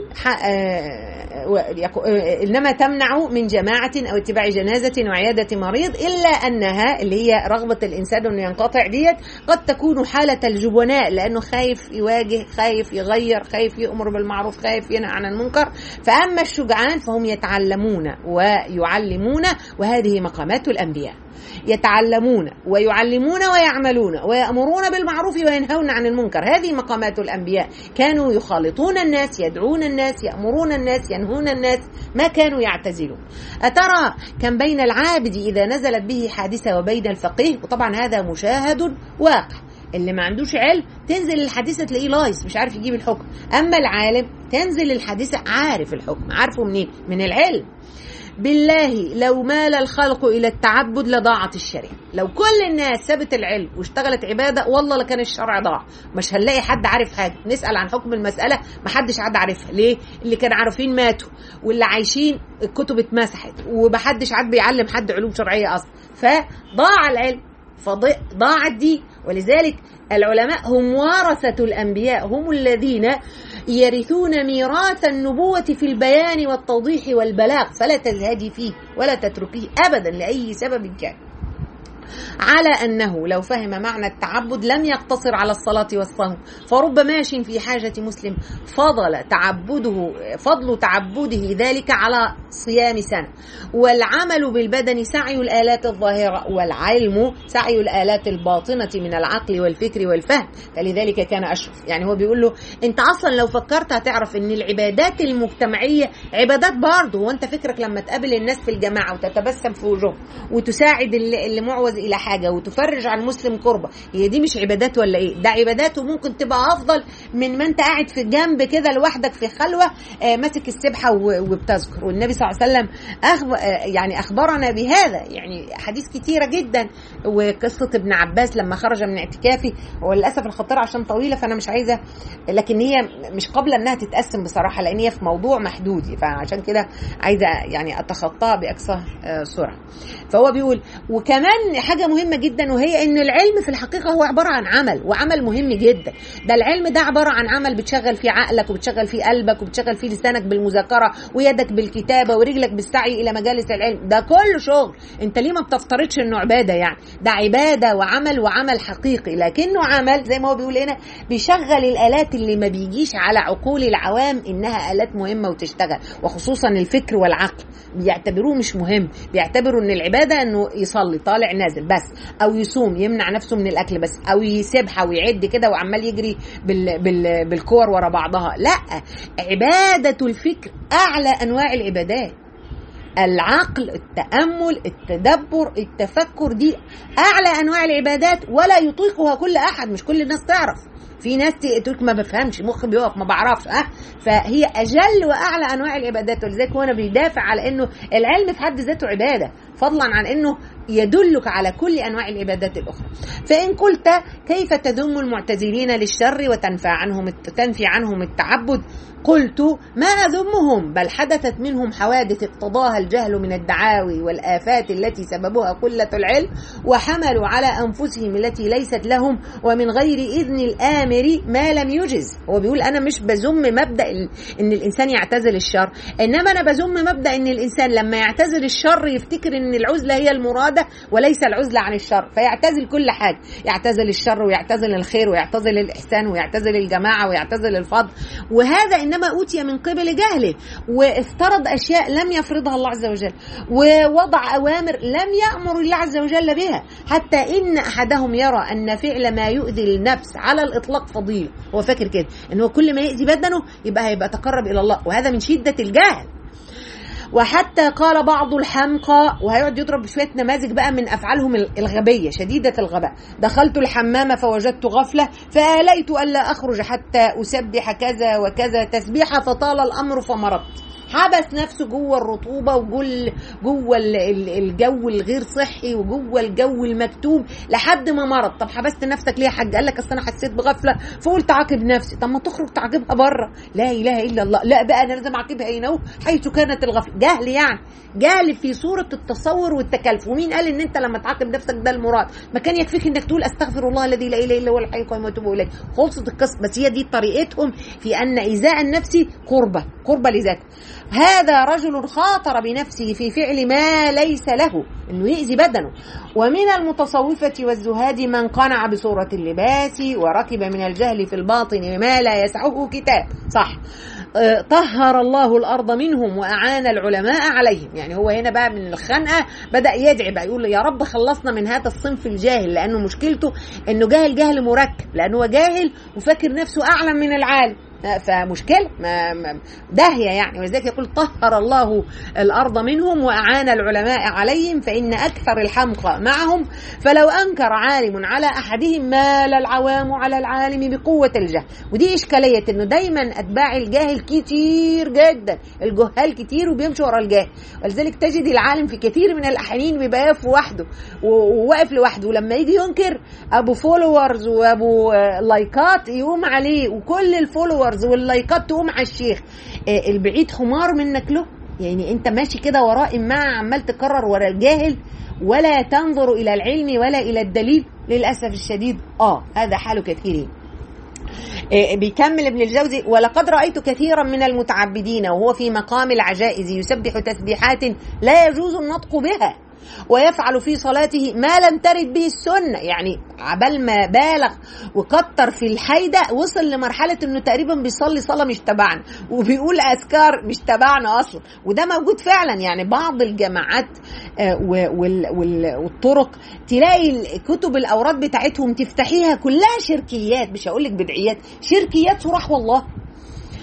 إنما تمنع من جماعة أو اتباع جنازة وعيادة مريض إلا أنها اللي هي رغبة الإنسان أنه ينقطع ديت قد تكون حالة الجبناء لأنه خايف يواجه خايف يغير خايف يأمر بالمعروف خايف ينهى عن المنكر فأما الشجعان فهم يتعلمون ويعلمون وهذه مقامات الأنبياء يتعلمون ويعلمون ويعملون ويأمرون بالمعروف وينهون عن المنكر هذه مقامات الأنبياء كانوا يخالطون الناس يدعون الناس يأمرون الناس ينهون الناس ما كانوا يعتزلون أترى كم بين العابد إذا نزلت به حادثة وبين الفقيه وطبعا هذا مشاهد واقع اللي ما عندوش علم تنزل الحديثة تلاقيه لايص مش عارف يجيب الحكم أما العالم تنزل الحديثة عارف الحكم عارفه منين من العلم بالله لو مال الخلق الى التعبد لضاعت الشريعه لو كل الناس سابت العلم واشتغلت عباده والله لكان الشرع ضاع مش هنلاقي حد عارف حاجه نسال عن حكم المساله ما حدش عاد عارفها ليه اللي كانوا عارفين ماتوا واللي عايشين الكتب اتمسحت ومحدش عاد بيعلم حد علوم شرعيه اصلا فضاع العلم فضاع الدين ولذلك العلماء هم ورثة الأنبياء هم الذين يرثون ميراث النبوة في البيان والتوضيح والبلاغ فلا تزهدي فيه ولا تتركيه أبدا لأي سبب كان على أنه لو فهم معنى التعبد لم يقتصر على الصلاة والصوم فرب ماش في حاجة مسلم فضل تعبده فضل تعبده ذلك على صيام سنة والعمل بالبدن سعي الآلات الظاهرة والعلم سعي الآلات الباطنة من العقل والفكر والفهم فلذلك كان أشرف يعني هو بيقول له أنت أصلا لو فكرت هتعرف أن العبادات المجتمعية عبادات برضه وأنت فكرك لما تقابل الناس في الجماعة وتتبسم في وجوههم وتساعد اللي معوز الى حاجه وتفرج عن مسلم كربه هي دي مش عبادات ولا ايه ده عبادات وممكن تبقى افضل من ما انت قاعد في جنب كده لوحدك في خلوه آه ماسك السبحه وبتذكر والنبي صلى الله عليه وسلم أخب... آه يعني اخبرنا بهذا يعني حديث كتيره جدا وقصه ابن عباس لما خرج من اعتكافه وللاسف الخطيره عشان طويله فانا مش عايزه لكن هي مش قابله انها تتقسم بصراحه لان هي في موضوع محدود فعشان كده عايزه يعني اتخطاها باقصى سرعه فهو بيقول وكمان حاجه مهمه جدا وهي ان العلم في الحقيقه هو عباره عن عمل وعمل مهم جدا ده العلم ده عباره عن عمل بتشغل فيه عقلك وبتشغل فيه قلبك وبتشغل فيه لسانك بالمذاكره ويدك بالكتابه ورجلك بالسعي الى مجالس العلم ده كله شغل انت ليه ما بتفترضش انه عباده يعني ده عباده وعمل وعمل حقيقي لكنه عمل زي ما هو بيقول هنا بيشغل الالات اللي ما بيجيش على عقول العوام انها الات مهمه وتشتغل وخصوصا الفكر والعقل بيعتبروه مش مهم بيعتبروا ان العباده انه يصلي طالع نازل بس او يصوم يمنع نفسه من الاكل بس او يسبح ويعد كده وعمال يجري بال بال بالكور ورا بعضها لا عباده الفكر اعلى انواع العبادات العقل التامل التدبر التفكر دي اعلى انواع العبادات ولا يطيقها كل احد مش كل الناس تعرف في ناس تقول ما بفهمش مخي بيقف ما بعرفش اه فهي اجل واعلى انواع العبادات ولذلك هو انا بيدافع على انه العلم في حد ذاته عباده فضلا عن انه يدلك على كل انواع العبادات الاخرى فان قلت كيف تذم المعتزلين للشر وتنفى عنهم تنفي عنهم التعبد قلت ما اذمهم بل حدثت منهم حوادث اقتضاها الجهل من الدعاوي والافات التي سببها قله العلم وحملوا على انفسهم التي ليست لهم ومن غير اذن الامر ما لم يجز هو بيقول انا مش بذم مبدا ان الانسان يعتزل الشر انما انا بذم مبدا ان الانسان لما يعتزل الشر يفتكر ان العزله هي المراده وليس العزله عن الشر فيعتزل كل حاجه يعتزل الشر ويعتزل الخير ويعتزل الاحسان ويعتزل الجماعه ويعتزل الفضل وهذا انما اوتي من قبل جهله وافترض اشياء لم يفرضها الله عز وجل ووضع اوامر لم يامر الله عز وجل بها حتى ان احدهم يرى ان فعل ما يؤذي النفس على الاطلاق فضيله هو فاكر كده ان هو كل ما يؤذي بدنه يبقى هيبقى تقرب الى الله وهذا من شده الجهل وحتى قال بعض الحمقى وهيقعد يضرب شويه نماذج بقى من افعالهم الغبيه شديده الغباء دخلت الحمام فوجدت غفله فاليت الا اخرج حتى اسبح كذا وكذا تسبيحه فطال الامر فمرضت حبس نفسه جوه الرطوبه وجوه جوه الجو الغير صحي وجوه الجو المكتوم لحد ما مرض طب حبست نفسك ليه يا حاج قال لك اصل انا حسيت بغفله فقلت اعاقب نفسي طب ما تخرج تعاقبها بره لا اله الا الله لا بقى انا لازم اعاقبها هنا حيث كانت الغفله جهل يعني جهل في صوره التصور والتكلف ومين قال ان انت لما تعاقب نفسك ده المراد ما كان يكفيك انك تقول استغفر الله الذي لا اله الا هو الحي القيوم واتوب اليه خلصت القصه بس هي دي طريقتهم في ان ايذاء النفس قربه قربه لذاته هذا رجل خاطر بنفسه في فعل ما ليس له انه يأذي بدنه ومن المتصوفة والزهاد من قنع بصورة اللباس وركب من الجهل في الباطن ما لا يسعه كتاب صح طهر الله الارض منهم واعان العلماء عليهم يعني هو هنا بقى من الخنقه بدا يدعي بقى يقول يا رب خلصنا من هذا الصنف الجاهل لانه مشكلته انه جاهل جهل مركب لانه هو جاهل وفاكر نفسه اعلم من العالم فمشكلة ما داهية يعني ولذلك يقول طهر الله الأرض منهم وأعان العلماء عليهم فإن أكثر الحمقى معهم فلو أنكر عالم على أحدهم مال العوام على العالم بقوة الجهل ودي إشكالية إنه دايما أتباع الجاهل كتير جدا الجهال كتير وبيمشوا ورا الجاهل ولذلك تجد العالم في كثير من الأحيان بيبقى واقف وحده وواقف لوحده ولما يجي ينكر أبو فولورز وأبو لايكات يقوم عليه وكل الفولورز الفولورز واللايكات تقوم على الشيخ البعيد حمار منك له يعني انت ماشي كده وراء إماعة عمال تكرر ورا الجاهل ولا تنظر الى العلم ولا الى الدليل للاسف الشديد اه هذا حال كثيرين بيكمل ابن الجوزي ولقد رأيت كثيرا من المتعبدين وهو في مقام العجائز يسبح تسبيحات لا يجوز النطق بها ويفعل في صلاته ما لم ترد به السنة يعني عبال ما بالغ وكتر في الحيدة وصل لمرحلة انه تقريبا بيصلي صلاة مش تبعنا وبيقول اذكار مش تبعنا اصلا وده موجود فعلا يعني بعض الجماعات والطرق تلاقي كتب الاوراد بتاعتهم تفتحيها كلها شركيات مش هقول لك بدعيات شركيات صراح والله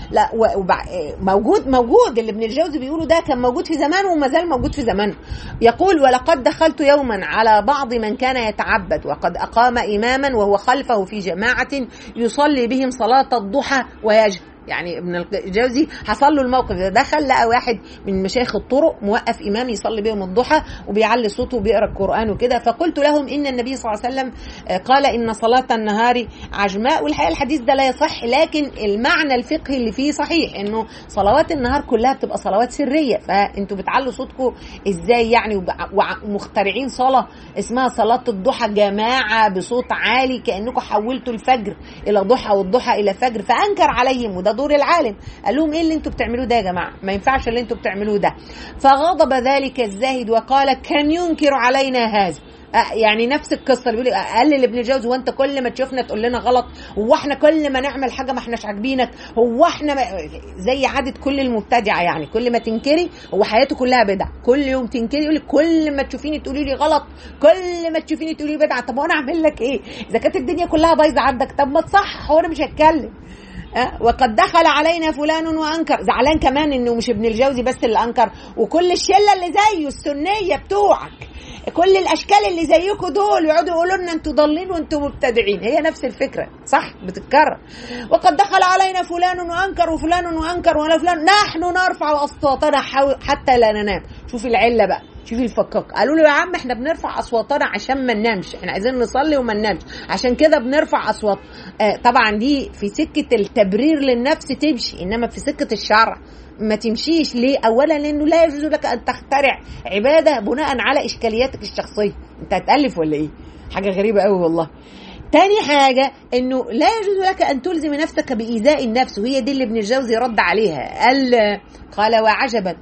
لا و- وبع- موجود موجود اللي ابن الجوزي بيقوله ده كان موجود في زمانه وما زال موجود في زمانه يقول ولقد دخلت يوما على بعض من كان يتعبد وقد اقام اماما وهو خلفه في جماعه يصلي بهم صلاه الضحى ويجهر يعني ابن الجوزي حصل له الموقف ده دخل لقى واحد من مشايخ الطرق موقف امام يصلي بهم الضحى وبيعلي صوته وبيقرا القران وكده فقلت لهم ان النبي صلى الله عليه وسلم آه، قال ان صلاه النهار عجماء والحقيقه الحديث ده لا يصح لكن المعنى الفقهي اللي فيه صحيح انه صلوات النهار كلها بتبقى صلوات سريه فانتوا بتعلوا صوتكم ازاي يعني وب- وع- ومخترعين صلاه اسمها صلاه الضحى جماعه بصوت عالي كانكم حولتوا الفجر الى ضحى والضحى الى فجر فانكر عليهم وده دور العالم قال لهم ايه اللي انتوا بتعملوه ده يا جماعه ما ينفعش اللي انتوا بتعملوه ده فغضب ذلك الزاهد وقال كان ينكر علينا هذا آه، يعني نفس القصه اللي بيقول قال لابن الجوزي هو انت كل ما تشوفنا تقول لنا غلط هو احنا كل ما نعمل حاجه ما احناش عاجبينك هو احنا ما زي عاده كل المبتدعه يعني كل ما تنكري هو حياته كلها بدع كل يوم تنكري يقول لك كل ما تشوفيني تقولي لي غلط كل ما تشوفيني تقولي لي بدعه طب وانا اعمل لك ايه اذا كانت الدنيا كلها بايظه عندك طب ما تصحح هو انا مش هتكلم أه؟ وقد دخل علينا فلان وانكر زعلان كمان انه مش ابن الجوزي بس اللي انكر وكل الشله اللي زيه السنيه بتوعك كل الاشكال اللي زيكم دول يقعدوا يقولوا لنا انتوا ضالين وانتوا مبتدعين هي نفس الفكره صح بتتكرر وقد دخل علينا فلان وانكر وفلان وانكر ولا فلان نحن نرفع اصواتنا حو- حتى لا ننام شوف العله بقى شوفي الفكاك قالوا له يا عم احنا بنرفع اصواتنا عشان ما ننامش احنا عايزين نصلي وما ننامش عشان كده بنرفع اصوات آه طبعا دي في سكه التبرير للنفس تمشي انما في سكه الشرع ما تمشيش ليه اولا لانه لا يجوز لك ان تخترع عباده بناء على اشكالياتك الشخصيه انت هتالف ولا ايه حاجه غريبه قوي والله تاني حاجة انه لا يجوز لك ان تلزم نفسك بايذاء النفس وهي دي اللي ابن الجوزي رد عليها قال قال وعجبا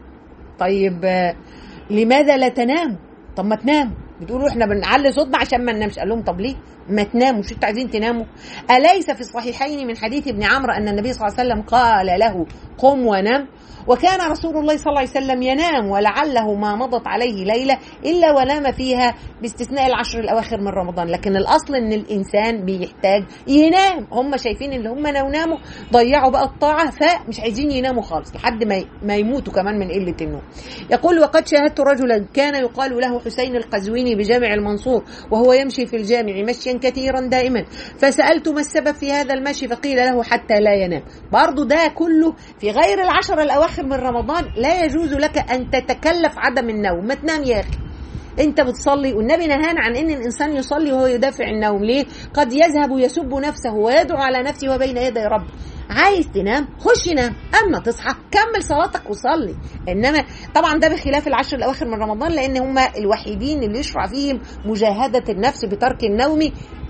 طيب آه، لماذا لا تنام طب ما تناموا بتقولوا احنا بنعلي صوتنا عشان ما ننامش قال لهم طب ليه ما تناموا مش انتوا عايزين تناموا اليس في الصحيحين من حديث ابن عمرو ان النبي صلى الله عليه وسلم قال له قم ونم وكان رسول الله صلى الله عليه وسلم ينام ولعله ما مضت عليه ليله الا ونام فيها باستثناء العشر الاواخر من رمضان لكن الاصل ان الانسان بيحتاج ينام هم شايفين ان هم لو ناموا ضيعوا بقى الطاعه فمش عايزين يناموا خالص لحد ما ما يموتوا كمان من قله النوم يقول وقد شاهدت رجلا كان يقال له حسين القزويني بجامع المنصور وهو يمشي في الجامع مشيا كثيرا دائما فسألت ما السبب في هذا المشي فقيل له حتى لا ينام برضو ده كله في غير العشر الأواخر من رمضان لا يجوز لك أن تتكلف عدم النوم ما تنام يا أخي انت بتصلي والنبي نهانا عن ان الانسان يصلي وهو يدافع النوم ليه قد يذهب يسب نفسه ويدعو على نفسه وبين يدي رب عايز تنام خش نام اما تصحى كمل صلاتك وصلي انما طبعا ده بخلاف العشر الاواخر من رمضان لان هم الوحيدين اللي يشرع فيهم مجاهده النفس بترك النوم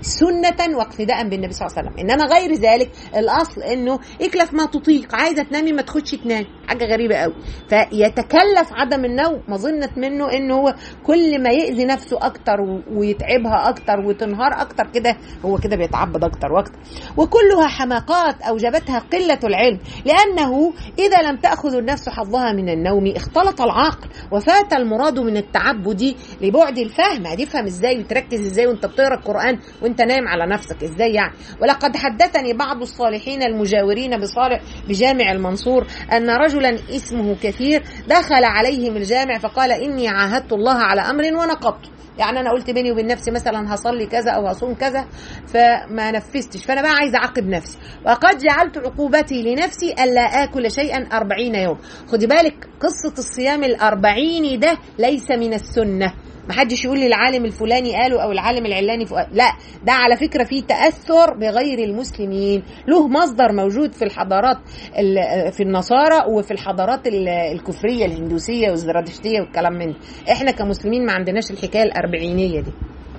سنة واقتداء بالنبي صلى الله عليه وسلم إنما غير ذلك الأصل إنه اكلف ما تطيق عايزة تنامي ما تخش تنام حاجة غريبة قوي فيتكلف عدم النوم مظنة منه إنه هو كل ما يأذي نفسه أكتر و- ويتعبها أكتر وتنهار أكتر كده هو كده بيتعبد أكتر وأكتر وكلها حماقات أوجبتها قلة العلم لأنه إذا لم تأخذ النفس حظها من النوم اختلط العقل وفات المراد من التعبد لبعد الفهم هتفهم ازاي وتركز ازاي وانت بتقرا القرآن وانت نايم على نفسك ازاي يعني ولقد حدثني بعض الصالحين المجاورين بصالح بجامع المنصور أن رجلا اسمه كثير دخل عليهم الجامع فقال إني عاهدت الله على أمر ونقضته يعني انا قلت بيني وبين نفسي مثلا هصلي كذا او هصوم كذا فما نفذتش فانا بقى عايزه اعاقب نفسي وقد جعلت عقوبتي لنفسي الا اكل شيئا أربعين يوم خدي بالك قصه الصيام الأربعين ده ليس من السنه ما حدش يقول لي العالم الفلاني قاله او العالم العلاني فوق. لا ده على فكره فيه تاثر بغير المسلمين له مصدر موجود في الحضارات ال- في النصارى وفي الحضارات ال- الكفريه الهندوسيه والزرادشتيه والكلام من ده. احنا كمسلمين ما عندناش الحكايه الاربعينيه دي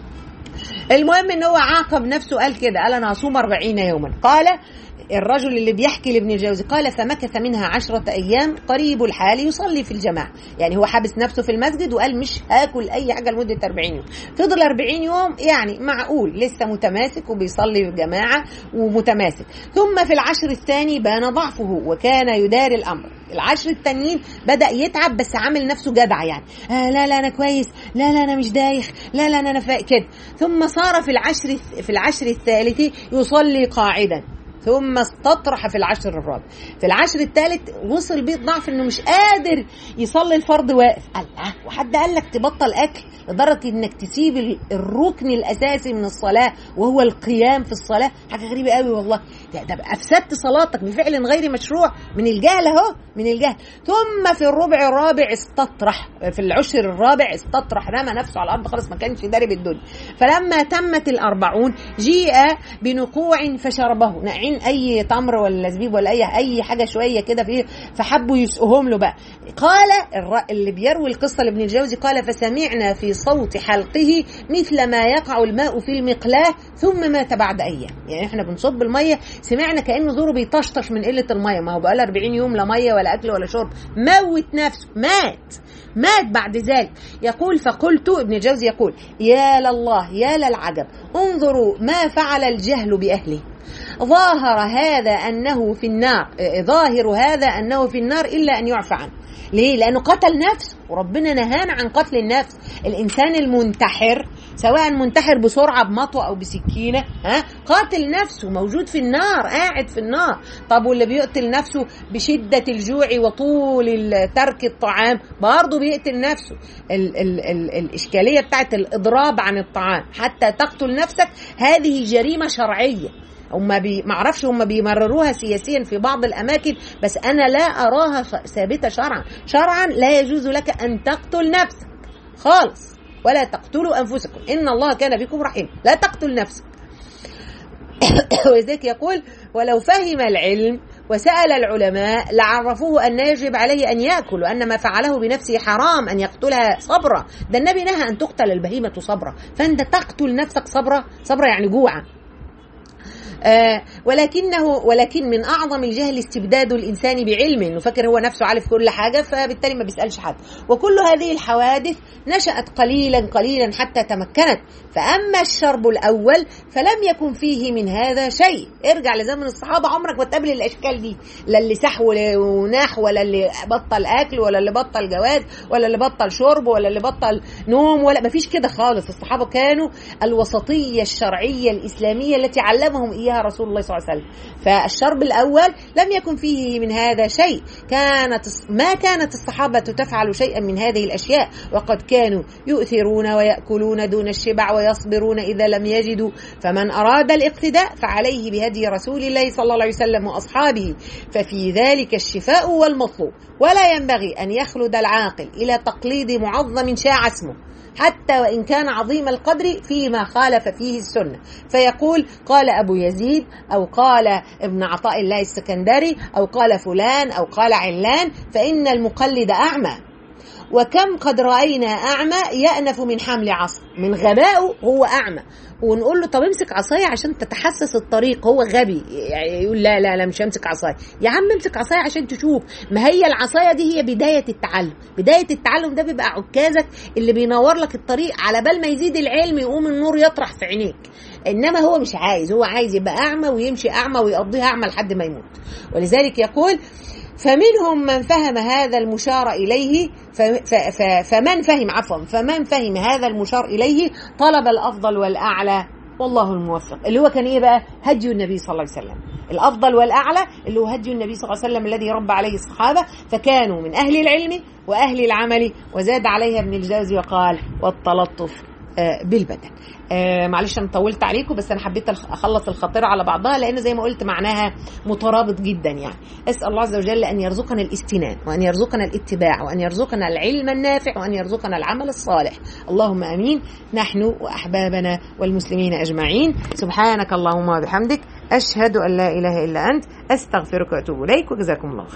المهم ان هو عاقب نفسه قال كده قال انا هصوم 40 يوما قال الرجل اللي بيحكي لابن الجوزي قال فمكث منها عشرة أيام قريب الحال يصلي في الجماعة يعني هو حابس نفسه في المسجد وقال مش هاكل أي حاجة لمدة 40 يوم فضل 40 يوم يعني معقول لسه متماسك وبيصلي في جماعة ومتماسك ثم في العشر الثاني بان ضعفه وكان يداري الأمر العشر التانيين بدأ يتعب بس عامل نفسه جدع يعني آه لا لا أنا كويس لا لا أنا مش دايخ لا لا أنا فاق كده ثم صار في العشر في العشر الثالث يصلي قاعدا ثم استطرح في العشر الرابع في العشر الثالث وصل بيه ضعف انه مش قادر يصلي الفرض واقف الله وحد قال لك تبطل اكل لدرجه انك تسيب الركن الاساسي من الصلاه وهو القيام في الصلاه حاجه غريبه قوي والله ده, ده افسدت صلاتك بفعل غير مشروع من الجهل اهو من الجهل ثم في الربع الرابع استطرح في العشر الرابع استطرح رمى نفسه على الارض خلاص ما كانش دارب الدنيا فلما تمت الاربعون جيء بنقوع فشربه نعين اي تمر ولا زبيب ولا اي اي حاجه شويه كده فيه فحبوا يسقهم له بقى قال اللي بيروي القصه لابن الجوزي قال فسمعنا في صوت حلقه مثل ما يقع الماء في المقلاه ثم مات بعد ايام يعني احنا بنصب الميه سمعنا كانه زوره بيطشطش من قله الميه ما هو بقى 40 يوم لا ميه ولا اكل ولا شرب موت نفسه مات مات بعد ذلك يقول فقلت ابن الجوزي يقول يا لله يا للعجب انظروا ما فعل الجهل باهله ظاهر هذا انه في النار ظاهر هذا انه في النار الا ان يعفى عنه ليه؟ لأنه قتل نفسه وربنا نهانا عن قتل النفس الإنسان المنتحر سواء منتحر بسرعة بمطوة أو بسكينة ها قاتل نفسه موجود في النار قاعد في النار طب واللي بيقتل نفسه بشدة الجوع وطول ترك الطعام برضه بيقتل نفسه ال ال ال الإشكالية بتاعت الإضراب عن الطعام حتى تقتل نفسك هذه جريمة شرعية هم بي معرفش هم بيمرروها سياسيا في بعض الاماكن بس انا لا اراها ثابته شرعا شرعا لا يجوز لك ان تقتل نفسك خالص ولا تقتلوا انفسكم ان الله كان بكم رحيم لا تقتل نفسك ولذلك يقول ولو فهم العلم وسأل العلماء لعرفوه أن يجب عليه أن يأكل وأن ما فعله بنفسه حرام أن يقتلها صبرا ده النبي نهى أن تقتل البهيمة صبرا فأنت تقتل نفسك صبرا صبرا يعني جوعا آه ولكنه ولكن من اعظم الجهل استبداد الانسان بعلم انه فاكر هو نفسه عارف كل حاجه فبالتالي ما بيسالش حد وكل هذه الحوادث نشات قليلا قليلا حتى تمكنت فاما الشرب الاول فلم يكن فيه من هذا شيء ارجع لزمن الصحابه عمرك ما تقابل الاشكال دي لا اللي سح وناح ولا اللي بطل اكل ولا اللي بطل جواز ولا اللي بطل شرب ولا اللي بطل نوم ولا ما فيش كده خالص الصحابه كانوا الوسطيه الشرعيه الاسلاميه التي علمهم اياها رسول الله صلى الله عليه وسلم فالشرب الأول لم يكن فيه من هذا شيء كانت ما كانت الصحابة تفعل شيئا من هذه الأشياء وقد كانوا يؤثرون ويأكلون دون الشبع ويصبرون إذا لم يجدوا فمن أراد الاقتداء فعليه بهدي رسول الله صلى الله عليه وسلم وأصحابه ففي ذلك الشفاء والمطلوب ولا ينبغي أن يخلد العاقل إلى تقليد معظم شاع اسمه حتى وإن كان عظيم القدر فيما خالف فيه السنة فيقول قال أبو يزيد أو قال ابن عطاء الله السكندري أو قال فلان أو قال علان فإن المقلد أعمى وكم قد رأينا أعمى يأنف من حمل عصا من غبائه هو أعمى ونقول له طب امسك عصاية عشان تتحسس الطريق هو غبي يعني يقول لا لا لا مش همسك عصاية يا عم امسك عصاية عشان تشوف ما هي العصاية دي هي بداية التعلم بداية التعلم ده بيبقى عكازك اللي بينور لك الطريق على بال ما يزيد العلم يقوم النور يطرح في عينيك انما هو مش عايز هو عايز يبقى اعمى ويمشي اعمى ويقضيها اعمى لحد ما يموت ولذلك يقول فمنهم من فهم هذا المشار إليه فمن فهم عفوا فمن فهم هذا المشار إليه طلب الأفضل والأعلى والله الموفق اللي هو كان ايه بقى هدي النبي صلى الله عليه وسلم الافضل والاعلى اللي هو هدي النبي صلى الله عليه وسلم الذي ربى عليه الصحابه فكانوا من اهل العلم واهل العمل وزاد عليها ابن الجوزي وقال والتلطف بالبدن آه معلش انا طولت عليكم بس انا حبيت اخلص الخطيره على بعضها لان زي ما قلت معناها مترابط جدا يعني اسال الله عز وجل ان يرزقنا الاستنان وان يرزقنا الاتباع وان يرزقنا العلم النافع وان يرزقنا العمل الصالح اللهم امين نحن واحبابنا والمسلمين اجمعين سبحانك اللهم وبحمدك اشهد ان لا اله الا انت استغفرك واتوب اليك وجزاكم الله خير